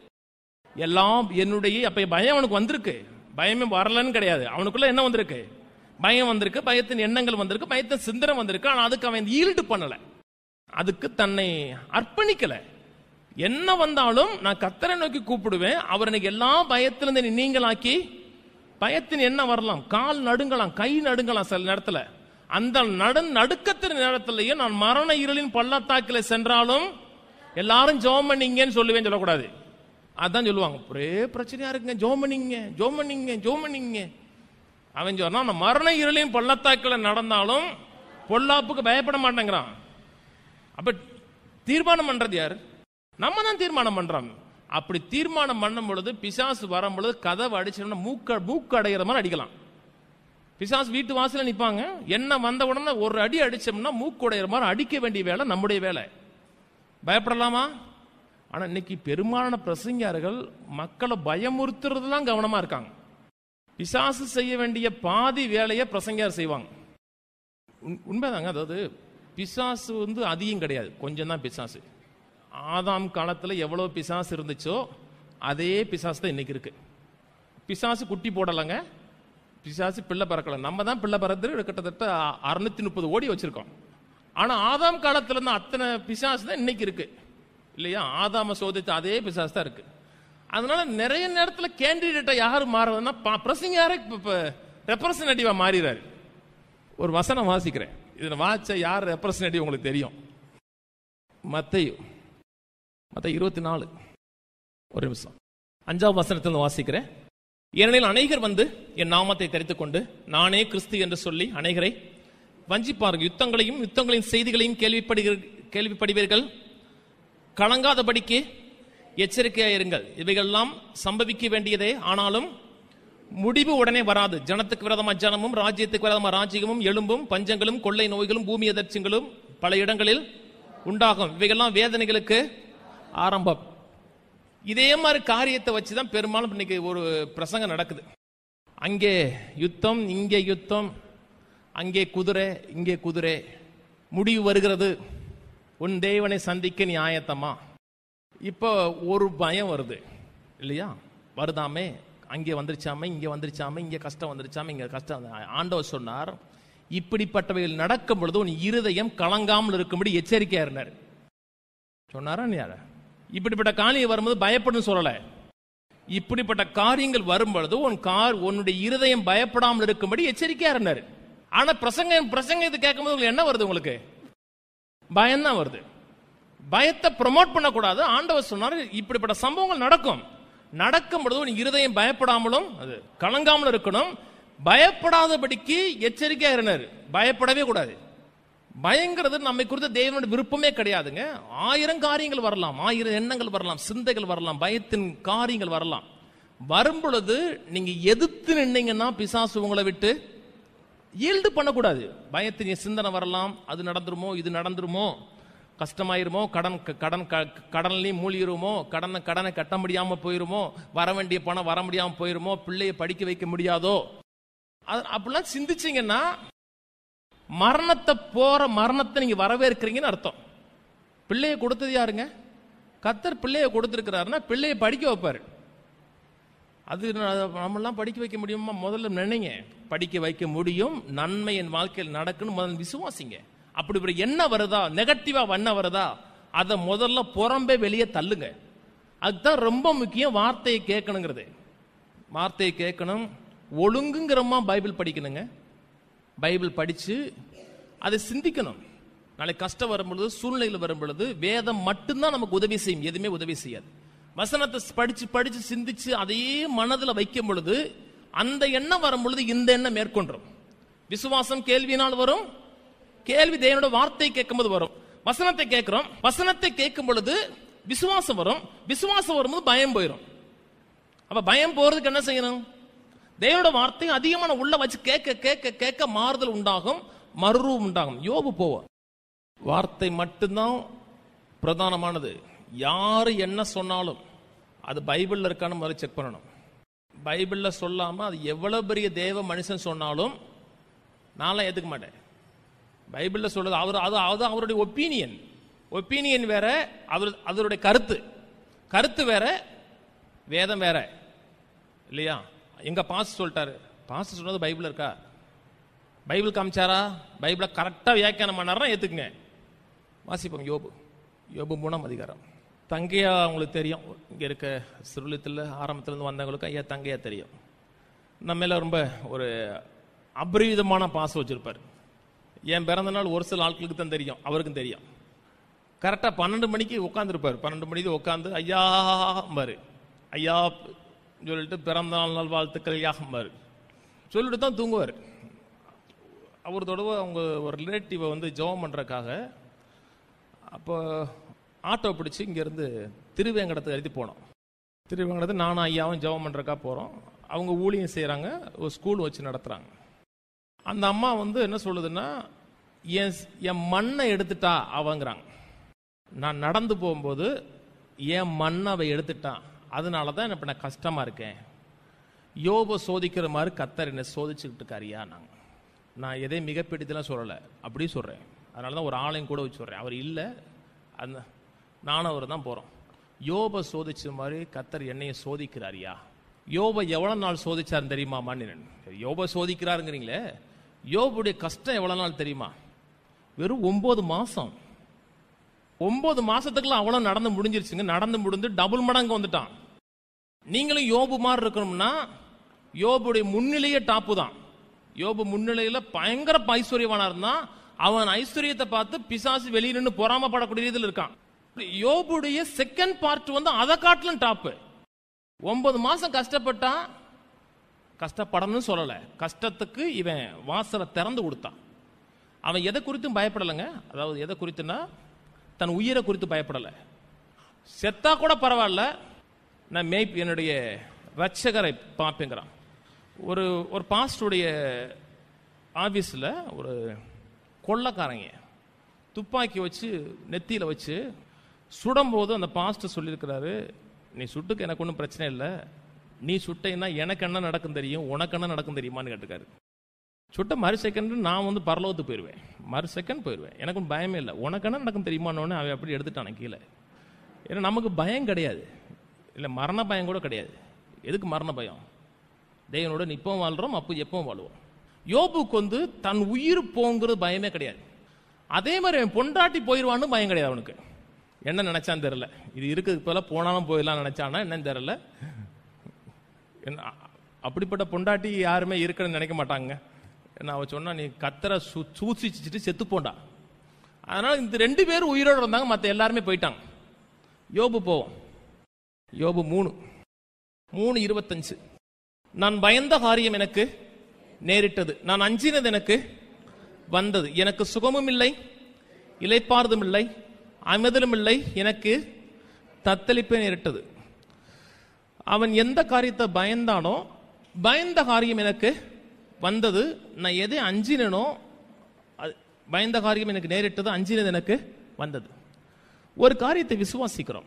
எல்லாம் என்னுடைய அப்ப பயம் அவனுக்கு வந்திருக்கு பயமே வரலன்னு கிடையாது அவனுக்குள்ள என்ன வந்திருக்கு பயம் வந்திருக்கு பயத்தின் எண்ணங்கள் வந்திருக்கு பயத்தின் சிந்தனை வந்திருக்கு ஆனா அதுக்கு அவன் ஈல்டு பண்ணல அதுக்கு தன்னை அர்ப்பணிக்கல என்ன வந்தாலும் நான் கத்தரை நோக்கி கூப்பிடுவேன் அவர் எனக்கு எல்லா பயத்திலிருந்து என்னை நீங்களாக்கி பயத்தின் என்ன வரலாம் கால் நடுங்கலாம் கை நடுங்கலாம் சில நேரத்துல அந்த நடு நடுக்கத்தின் நேரத்திலேயே நான் மரண இருளின் பள்ளத்தாக்கில சென்றாலும் எல்லாரும் ஜோம் பண்ணீங்கன்னு சொல்லுவேன் சொல்லக்கூடாது அதான் சொல்லுவாங்க ஒரே பிரச்சனையா இருக்குங்க ஜோம் பண்ணீங்க ஜோம் பண்ணீங்க ஜோம் பண்ணீங்க அவன் சொன்னா நான் மரண இருளின் பள்ளத்தாக்கில் நடந்தாலும் பொல்லாப்புக்கு பயப்பட மாட்டேங்கிறான் அப்ப தீர்மானம் பண்றது யாரு நம்ம தான் தீர்மானம் பண்றோம் அப்படி தீர்மானம் பண்ணும் பொழுது பிசாசு வரும் பொழுது கதவை அடிச்சோம்னா மூக்க மூக்கு அடைகிற மாதிரி அடிக்கலாம் பிசாசு வீட்டு வாசல்ல நிப்பாங்க என்ன வந்த உடனே ஒரு அடி அடிச்சோம்னா மூக்கு உடையிற மாதிரி அடிக்க வேண்டிய வேலை நம்முடைய வேலை பயப்படலாமா ஆனா இன்னைக்கு பெரும்பாலான பிரசங்கியார்கள் மக்களை பயமுறுத்துறதுலாம் கவனமா இருக்காங்க பிசாசு செய்ய வேண்டிய பாதி வேலையை பிரசங்கியார் செய்வாங்க உண்- உண்மைதாங்க அதாவது பிசாசு வந்து அதிகம் கிடையாது கொஞ்சம் தான் பிசாசு ஆதாம் காலத்துல எவ்வளவு பிசாசு இருந்துச்சோ அதே பிசாசு தான் இன்னைக்கு இருக்கு பிசாசு குட்டி போடலைங்க பிசாசு பிள்ளை பிறக்கல நம்ம தான் பிள்ளை பிறந்து கிட்டத்தட்ட அறுநூத்தி முப்பது ஓடி வச்சிருக்கோம் ஆனா ஆதாம் காலத்துல இருந்து அத்தனை பிசாசு தான் இன்னைக்கு இருக்கு இல்லையா ஆதாம சோதித்த அதே பிசாசு தான் இருக்கு அதனால நிறைய நேரத்துல கேண்டிடேட்டை யாரு மாறுறதுன்னா பிரசங்க யாரே இப்ப ரெப்ரசன்டேட்டிவா மாறிறாரு ஒரு வசனம் வாசிக்கிறேன் இதுல வாச்ச யார் ரெப்ரசன்டேட்டிவ் உங்களுக்கு தெரியும் மத்தையு மத்த இருபத்தி நாலு ஒரு நிமிஷம் அஞ்சாவது வசனத்தில் வாசிக்கிறேன் ஏனெனில் அநேகர் வந்து என் நாமத்தை தெரித்துக் கொண்டு நானே கிறிஸ்து என்று சொல்லி அநேகரை வஞ்சிப்பார்கள் யுத்தங்களையும் யுத்தங்களின் செய்திகளையும் கேள்விப்படுகிற கேள்விப்படுவீர்கள் கலங்காதபடிக்கு எச்சரிக்கையாயிருங்கள் இவைகளெல்லாம் சம்பவிக்க வேண்டியதே ஆனாலும் முடிவு உடனே வராது ஜனத்துக்கு விரதமா ஜனமும் ராஜ்யத்துக்கு விரதமா ராஜ்யமும் எலும்பும் பஞ்சங்களும் கொள்ளை நோய்களும் பூமி எதிர்ச்சிகளும் பல இடங்களில் உண்டாகும் இவைகள்லாம் வேதனைகளுக்கு ஆரம்பம் இதே மாதிரி காரியத்தை வச்சு தான் பெரும்பாலும் இன்னைக்கு ஒரு பிரசங்கம் நடக்குது அங்கே யுத்தம் இங்கே யுத்தம் அங்கே குதிரை இங்கே குதிரை முடிவு வருகிறது உன் தேவனை சந்திக்க நீ ஆயத்தமா இப்போ ஒரு பயம் வருது இல்லையா வருதாமே அங்கே வந்துருச்சாமே இங்கே வந்துருச்சாமே இங்கே கஷ்டம் வந்துருச்சாமே இங்கே கஷ்டம் வந்து- ஆண்டவர் சொன்னார் இப்படிப்பட்டவைகள் நடக்கும் பொழுது உன் இருதயம் கலங்காமல் இருக்கும்படி எச்சரிக்கையா இருந்தார் சொன்னாரா இல்லையா இப்படிப்பட்ட காரியம் வரும்போது பயப்படும் சொல்லல இப்படிப்பட்ட காரியங்கள் வரும்பொழுது உன் கார் உன்னுடைய இருதயம் பயப்படாமல் இருக்கும்படி எச்சரிக்கையா இருந்தார் ஆனா பிரசங்கம் பிரசங்கம் இது கேட்கும்போது உங்களுக்கு என்ன வருது உங்களுக்கு பயம்தான் வருது பயத்தை ப்ரமோட் பண்ணக்கூடாது ஆண்டவர் சொன்னார் இப்படிப்பட்ட சம்பவங்கள் நடக்கும் நடக்கும் பொழுது உன் இருதயம் பயப்படாமலும் அது கலங்காமலும் இருக்கணும் பயப்படாதபடிக்கு எச்சரிக்கையா இருந்தார் பயப்படவே கூடாது பயங்கிறது நம்மை குறித்த தேவனுடைய விருப்பமே கிடையாதுங்க ஆயிரம் காரியங்கள் வரலாம் ஆயிரம் எண்ணங்கள் வரலாம் சிந்தைகள் வரலாம் பயத்தின் காரியங்கள் வரலாம் வரும் பொழுது நீங்க எதிர்த்து நின்னீங்கன்னா பிசாசு உங்களை விட்டு ஈல்டு பண்ணக்கூடாது பயத்தின் சிந்தனை வரலாம் அது நடந்துருமோ இது நடந்துருமோ கஷ்டமாயிருமோ கடன் கடன் க- கடன்லயும் மூழ்கிருமோ கடனை கடனை கட்ட முடியாம போயிருமோ வர வேண்டிய பணம் வர முடியாம போயிருமோ பிள்ளையை படிக்க வைக்க முடியாதோ அது அப்படிலாம் சிந்திச்சீங்கன்னா மரணத்தை போற மரணத்தை நீங்க வரவேற்கிறீங்கன்னு அர்த்தம் பிள்ளையை கொடுத்தது யாருங்க கத்தர் பிள்ளையை கொடுத்திருக்கிறாருன்னா பிள்ளையை படிக்க வைப்பாரு அது ந- நம்மெல்லாம் படிக்க வைக்க முடியுமா முதல்ல நினைங்க படிக்க வைக்க முடியும் நன்மை என் வாழ்க்கையில் நடக்குன்னு முதல்ல விசுவாசிங்க அப்படி ஒரு எண்ணம் வருதா நெகட்டிவா வண்ண வருதா அதை முதல்ல புறம்பே வெளியே தள்ளுங்க அதுதான் ரொம்ப முக்கியம் வார்த்தையை கேட்கணுங்கிறது வார்த்தையை கேட்கணும் ஒழுங்குங்கிறமா பைபிள் படிக்கணுங்க பைபிள் படிச்சு அதை சிந்திக்கணும் நாளைக்கு கஷ்டம் வரும் பொழுது சூழ்நிலையில் வரும் பொழுது வேதம் மட்டும்தான் நமக்கு உதவி செய்யும் எதுவுமே உதவி செய்யாது வசனத்தை படிச்சு படிச்சு சிந்திச்சு அதையே மனதுல வைக்கும் பொழுது அந்த எண்ணம் வரும் பொழுது இந்த எண்ணம் மேற்கொண்டுரும் விசுவாசம் கேள்வியினால் வரும் கேள்வி தேவனோட வார்த்தை கேட்கும்போது வரும் வசனத்தை கேட்கிறோம் வசனத்தை கேட்கும் பொழுது விசுவாசம் வரும் விசுவாசம் வரும்போது பயம் போயிடும் அப்ப பயம் போறதுக்கு என்ன செய்யணும் தேவனோட வார்த்தை அதிகமான உள்ள வச்சு கேட்க கேட்க கேட்க மாறுதல் உண்டாகும் மறுரூபம் உண்டாகும் யோபு போவார் வார்த்தை மட்டும்தான் பிரதானமானது யாரு என்ன சொன்னாலும் அது பைபிள்ல இருக்கான்னு முதல்ல செக் பண்ணணும் பைபிள்ல சொல்லாம அது எவ்வளவு பெரிய தேவ மனுஷன் சொன்னாலும் நான்லாம் ஏத்துக்க மாட்டேன் பைபிள்ல சொல்றது அவர் அது அது அவருடைய ஒப்பீனியன் ஒப்பீனியன் வேற அவர் அவருடைய கருத்து கருத்து வேற வேதம் வேற இல்லையா எங்க பாஸ் சொல்லிட்டாரு பாஸ் சொன்னது பைபிள் இருக்கா பைபிள் காமிச்சாரா பைபிளை கரெக்டா வியாக்கியானம் பண்ணாரா ஏத்துக்குங்க வாசிப்போம் யோபு யோபு மூணாம் அதிகாரம் தங்கையா உங்களுக்கு தெரியும் இங்க இருக்க சிறுலத்தில் ஆரம்பத்துல இருந்து வந்தவங்களுக்கு ஐயா தங்கையா தெரியும் நம்ம மேல ரொம்ப ஒரு அபரிவிதமான பாசம் வச்சிருப்பாரு என் பிறந்த நாள் ஒரு சில ஆட்களுக்கு தான் தெரியும் அவருக்கும் தெரியும் கரெக்டா பன்னெண்டு மணிக்கு உட்காந்துருப்பாரு பன்னெண்டு மணிக்கு உட்காந்து ஐயா பாரு ஐயா சொல்லிட்டு பிறந்த நாள் நாள் வாழ்த்துக்கள் ஐயாம்பாரு சொல்லிட்டு தான் தூங்குவார் அவர் தொடர்பு அவங்க ஒரு ரிலேட்டிவை வந்து ஜெபம் பண்றதுக்காக அப்போ ஆட்டோ பிடிச்சி இங்கேருந்து திருவேங்கடத்தை எழுதி போனோம் திருவேங்கடத்தை நானும் ஐயாவும் ஜெபம் பண்றதுக்காக போகிறோம் அவங்க ஊழியம் செய்கிறாங்க ஒரு ஸ்கூல் வச்சு நடத்துகிறாங்க அந்த அம்மா வந்து என்ன சொல்லுதுன்னா என் என் மண்ணை எடுத்துட்டா அவங்கிறாங்க நான் நடந்து போகும்போது என் மண்ணை அவ எடுத்துட்டான் அதனால தான் இப்போ நான் கஷ்டமா இருக்கேன் யோப சோதிக்கிற மாதிரி கத்தர் என்னை சோதிச்சுக்கிட்டு இருக்காரியா நாங்க நான் எதையும் மிகப்பெரியதெல்லாம் சொல்லலை அப்படி சொல்கிறேன் அதனால தான் ஒரு ஆளையும் கூட வச்சு சொல்கிறேன் அவர் இல்லை அந்த நானும் அவர் தான் போகிறோம் யோப சோதிச்ச மாதிரி கத்தர் என்னைய சோதிக்கிறாரியா யோபை எவ்வளவு நாள் சோதிச்சார் தெரியுமா மாநிலன் யோபை சோதிக்கிறாருங்கிறீங்களே யோபுடைய கஷ்டம் எவ்வளவு நாள் தெரியுமா வெறும் ஒன்பது மாசம் ஒன்பது மாசத்துக்குள்ள அவ்வளவு நடந்து முடிஞ்சிருச்சுங்க நடந்து முடிந்து டபுள் மடங்கு வந்துட்டான் நீங்களும் யோபு மாதிரி இருக்கணும்னா யோபுடைய முன்னிலையே டாப்பு தான் யோபு முன்னிலையில பயங்கர ஐஸ்வர்யவானா இருந்தான் அவன் ஐஸ்வர்யத்தை பார்த்து பிசாசு வெளியே நின்று பொறாமப்படக்கூடிய இதில் இருக்கான் யோபுடைய செகண்ட் பார்ட் வந்து அதை காட்டிலும் டாப்பு ஒன்பது மாசம் கஷ்டப்பட்டான் கஷ்டப்படணும்னு சொல்லல கஷ்டத்துக்கு இவன் வாசலை திறந்து கொடுத்தான் அவன் எதை குறித்தும் பயப்படலைங்க அதாவது எதை குறித்துன்னா தன் உயிரை குறித்து பயப்படலை செத்தா கூட பரவாயில்ல நான் மேய் என்னுடைய ரட்சகரை பார்ப்பேங்கிறான் ஒரு ஒரு பாஸ்டுடைய ஆஃபீஸில் ஒரு கொள்ளக்காரங்க துப்பாக்கி வச்சு நெத்தியில் வச்சு சுடும்போது அந்த பாஸ்டர் சொல்லியிருக்கிறாரு நீ சுட்டுக்கு எனக்கு ஒன்றும் பிரச்சனை இல்லை நீ சுட்டேன்னா எனக்கு என்ன நடக்கும் தெரியும் உனக்கு என்ன நடக்கும் தெரியுமான்னு கேட்டுக்காரு சுட்ட மறு செகண்ட் நான் வந்து பரலோகத்துக்கு போயிடுவேன் மறு செகண்ட் போயிடுவேன் எனக்கு ஒன்றும் பயமே இல்லை உனக்கு என்ன நடக்கும் தெரியுமான்னு அவன் அப்படி எடுத்துட்டான் கீழே ஏன்னா நமக்கு பயம் கிடையாது இல்லை மரண பயம் கூட கிடையாது எதுக்கு மரண பயம் தேவனோட இப்பவும் வாழ்றோம் அப்போ எப்பவும் வாழ்வோம் யோபுக்கு வந்து தன் உயிர் போங்கிறது பயமே கிடையாது அதே மாதிரி அவன் பொண்டாட்டி போயிடுவான்னு பயம் கிடையாது அவனுக்கு என்ன நினைச்சான்னு தெரியல இது இருக்கிறதுக்கு போல போனாலும் போயிடலாம் நினைச்சானா என்னன்னு தெரியல என்ன அப்படிப்பட்ட பொண்டாட்டி யாருமே இருக்குன்னு நினைக்க மாட்டாங்க என்ன அவ சொன்னா நீ கத்தரை சூ சூசிச்சுட்டு செத்து போண்டா அதனால இந்த ரெண்டு பேரும் உயிரோடு இருந்தாங்க மற்ற எல்லாருமே போயிட்டாங்க யோபு போவோம் யோபு மூணு மூணு இருபத்தஞ்சு நான் பயந்த காரியம் எனக்கு நேரிட்டது நான் அஞ்சினது எனக்கு வந்தது எனக்கு சுகமும் இல்லை இலைப்பார்தும் இல்லை அமைதலும் இல்லை எனக்கு தத்தளிப்பே நேரிட்டது அவன் எந்த காரியத்தை பயந்தானோ பயந்த காரியம் எனக்கு வந்தது நான் எதை அஞ்சினனோ அது பயந்த காரியம் எனக்கு நேரிட்டது அஞ்சினது எனக்கு வந்தது ஒரு காரியத்தை விசுவாசிக்கிறோம்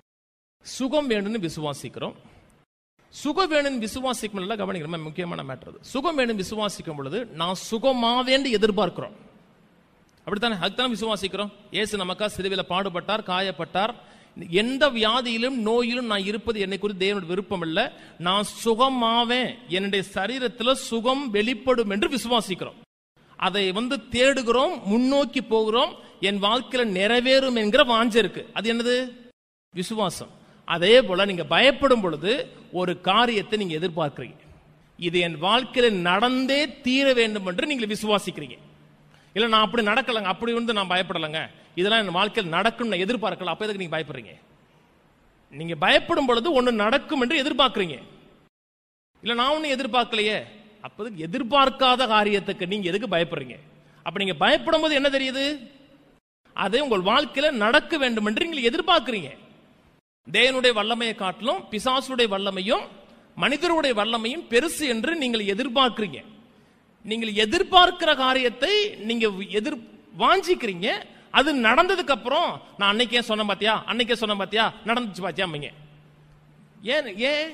சுகம் வேணும்னு விசுவாசிக்கிறோம் சுகம் வேணும் விசுவாசிக்கும் கவனிக்கிறோம் முக்கியமான மேட்டர் அது சுகம் வேணும் விசுவாசிக்கும் பொழுது நான் சுகமாவேண்டு எதிர்பார்க்கிறோம் அப்படித்தானே அதுதானே விசுவாசிக்கிறோம் இயேசு நமக்கா சிறுவில பாடுபட்டார் காயப்பட்டார் எந்த வியாதியிலும் நோயிலும் நான் இருப்பது என்னை குறித்து தேவனுடைய விருப்பம் இல்லை நான் சுகமாவேன் என்னுடைய சரீரத்தில் சுகம் வெளிப்படும் என்று விசுவாசிக்கிறோம் அதை வந்து தேடுகிறோம் முன்னோக்கி போகிறோம் என் வாழ்க்கையில நிறைவேறும் என்கிற வாஞ்ச இருக்கு அது என்னது விசுவாசம் அதே போல நீங்க பயப்படும் பொழுது ஒரு காரியத்தை நீங்க எதிர்பார்க்கிறீங்க இது என் வாழ்க்கையில நடந்தே தீர வேண்டும் என்று நீங்க விசுவாசிக்கிறீங்க இல்ல நான் அப்படி நடக்கலங்க அப்படி வந்து நான் பயப்படலைங்க இதெல்லாம் என் வாழ்க்கையில் நடக்கும் நான் எதிர்பார்க்கல அப்ப எதுக்கு நீங்க பயப்படுறீங்க நீங்க பயப்படும் பொழுது ஒண்ணு நடக்கும் என்று எதிர்பார்க்கிறீங்க இல்ல நான் ஒன்னும் எதிர்பார்க்கலையே அப்போது எதிர்பார்க்காத காரியத்துக்கு நீங்க எதுக்கு பயப்படுறீங்க அப்ப நீங்க பயப்படும் போது என்ன தெரியுது அதை உங்கள் வாழ்க்கையில நடக்க வேண்டும் என்று நீங்கள் எதிர்பார்க்கிறீங்க தேவனுடைய வல்லமையை காட்டிலும் பிசாசுடைய வல்லமையும் மனிதருடைய வல்லமையும் பெருசு என்று நீங்கள் எதிர்பார்க்கிறீங்க நீங்கள் எதிர்பார்க்கிற காரியத்தை நீங்க எதிர் வாஞ்சிக்கிறீங்க அது நடந்ததுக்கு அப்புறம் நான் அன்னைக்கே சொன்ன பாத்தியா அன்னைக்கே சொன்ன பாத்தியா நடந்துச்சு பாத்தியா அம்மைங்க ஏன் ஏன்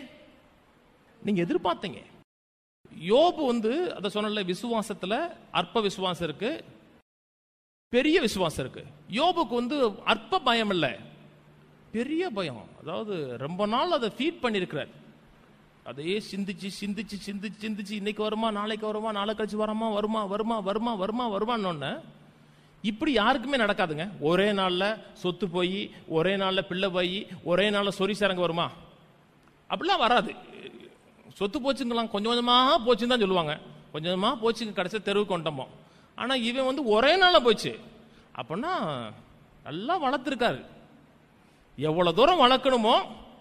நீங்க எதிர்பார்த்தீங்க யோபு வந்து அதை சொன்னல விசுவாசத்துல அற்ப விசுவாசம் இருக்கு பெரிய விசுவாசம் இருக்கு யோபுக்கு வந்து அற்ப பயம் இல்லை பெரிய பயம் அதாவது ரொம்ப நாள் அதை ஃபீட் பண்ணியிருக்கிறார் அதையே சிந்திச்சு சிந்திச்சு சிந்திச்சு சிந்திச்சு இன்னைக்கு வருமா நாளைக்கு வருமா நாளை கழிச்சு வரமா வருமா வருமா வருமா வருமா வருமான்னு இப்படி யாருக்குமே நடக்காதுங்க ஒரே நாள்ல சொத்து போய் ஒரே நாள்ல பிள்ளை போய் ஒரே நாள்ல சொறி சரங்க வருமா அப்படிலாம் வராது சொத்து போச்சுங்களாம் கொஞ்சம் கொஞ்சமா போச்சுன்னு தான் சொல்லுவாங்க கொஞ்சம் கொஞ்சமா போச்சுங்க கடைசி தெருவுக்கு கொண்டோமோ ஆனா இவன் வந்து ஒரே நாள்ல போச்சு அப்படின்னா நல்லா வளர்த்துருக்காரு எவ்வளவு தூரம் வளர்க்கணுமோ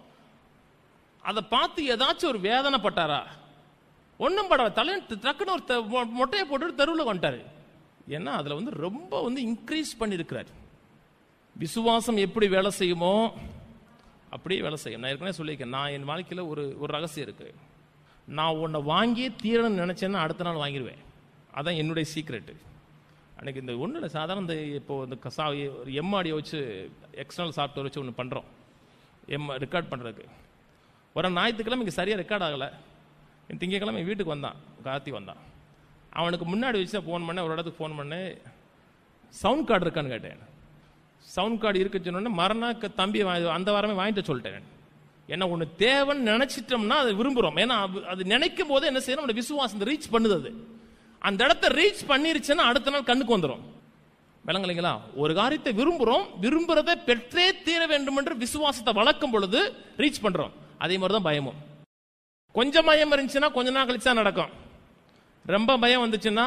அதை பார்த்து ஏதாச்சும் ஒரு வேதனைப்பட்டாரா ஒன்றும் பட தலை டக்குன்னு ஒரு த- மொ- மொட்டையை போட்டு தெருவில் வந்துட்டாரு ஏன்னா அதில் வந்து ரொம்ப வந்து இன்க்ரீஸ் பண்ணியிருக்கிறார் விசுவாசம் எப்படி வேலை செய்யுமோ அப்படியே வேலை செய்யும் நான் ஏற்கனவே சொல்லியிருக்கேன் நான் என் வாழ்க்கையில் ஒரு ஒரு ரகசியம் இருக்கு நான் உன்னை வாங்கி தீரணும்னு நினைச்சேன்னா அடுத்த நாள் வாங்கிடுவேன் அதான் என்னுடைய சீக்ரெட்டு அன்னைக்கு இந்த ஒன்றும் இல்லை சாதாரண இந்த இப்போ இந்த கசா ஒரு எம்ஆடியை வச்சு எக்ஸ்டர்னல் சாஃப்ட்வேர் வச்சு ஒன்று பண்ணுறோம் எம் ரெக்கார்ட் பண்ணுறதுக்கு ஒரு ஞாயிற்றுக்கிழமை இங்கே சரியாக ரெக்கார்ட் ஆகலை திங்கக்கிழமை வீட்டுக்கு வந்தான் கார்த்தி வந்தான் அவனுக்கு முன்னாடி வச்சு ஃபோன் பண்ணேன் ஒரு இடத்துக்கு ஃபோன் பண்ணேன் சவுண்ட் கார்டு இருக்கான்னு கேட்டேன் சவுண்ட் கார்டு இருக்கு சொன்னோடனே மறுநாள் க- தம்பி வா- அந்த வாரமே வாங்கிட்டு சொல்லிட்டேன் ஏன்னா ஒண்ணு தேவைன்னு நினைச்சிட்டோம்னா அதை விரும்புறோம் ஏன்னா அது- அது நினைக்கும் போது என்ன செய்யணும் நம்மளோட விசுவாசம் ரீச் பண்ணுது அது அந்த இடத்த ரீச் பண்ணிருச்சுன்னா அடுத்த நாள் கண்ணுக்கு வந்துடும் விளங்கலைங்களா ஒரு காரியத்தை விரும்புறோம் விரும்புறதை பெற்றே தீர வேண்டும் என்று விசுவாசத்தை வளர்க்கும் பொழுது ரீச் பண்றோம் அதே மாதிரி தான் பயமும் கொஞ்சம் பயம் இருந்துச்சுன்னா கொஞ்ச நாள் கழிச்சா நடக்கும் ரொம்ப பயம் வந்துச்சுன்னா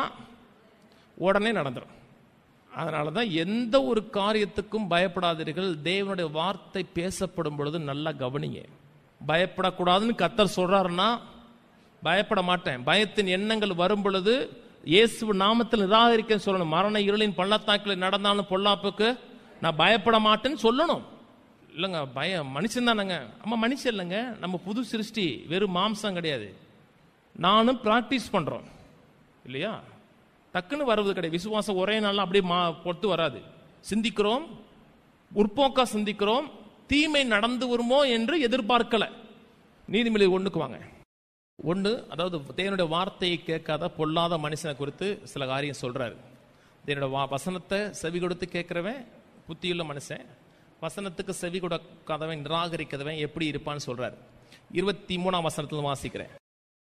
உடனே நடந்துடும் அதனால தான் எந்த ஒரு காரியத்துக்கும் பயப்படாதீர்கள் தேவனுடைய வார்த்தை பேசப்படும் பொழுது நல்லா கவனிங்க பயப்படக்கூடாதுன்னு கத்தர் சொல்றாருன்னா பயப்பட மாட்டேன் பயத்தின் எண்ணங்கள் வரும் பொழுது இயேசு நாமத்தில் நிராகரிக்க சொல்லணும் மரண இருளின் பள்ளத்தாக்கில் நடந்தாலும் பொல்லாப்புக்கு நான் பயப்பட மாட்டேன்னு சொல்லணும் இல்லைங்க பயம் மனுஷன் தானேங்க அம்மா மனுஷன் இல்லைங்க நம்ம புது சிருஷ்டி வெறும் மாம்சம் கிடையாது நானும் பிராக்டிஸ் பண்றோம் இல்லையா டக்குன்னு வருவது கிடையாது விசுவாசம் ஒரே நாள்ல அப்படியே மா பொறுத்து வராது சிந்திக்கிறோம் உற்போக்கா சிந்திக்கிறோம் தீமை நடந்து வருமோ என்று எதிர்பார்க்கல நீதிமொழி ஒண்ணுக்கு வாங்க ஒன்று அதாவது தேவனுடைய வார்த்தையை கேட்காத பொல்லாத மனுஷனை குறித்து சில காரியம் சொல்றாரு தேவனுடைய வா வசனத்தை செவி கொடுத்து கேட்கிறவன் புத்தியுள்ள மனுஷன் வசனத்துக்கு செவி கொடுக்காதவன் நிராகரிக்காதவன் எப்படி இருப்பான்னு சொல்றாரு இருபத்தி மூணாம் வசனத்துல வாசிக்கிறேன்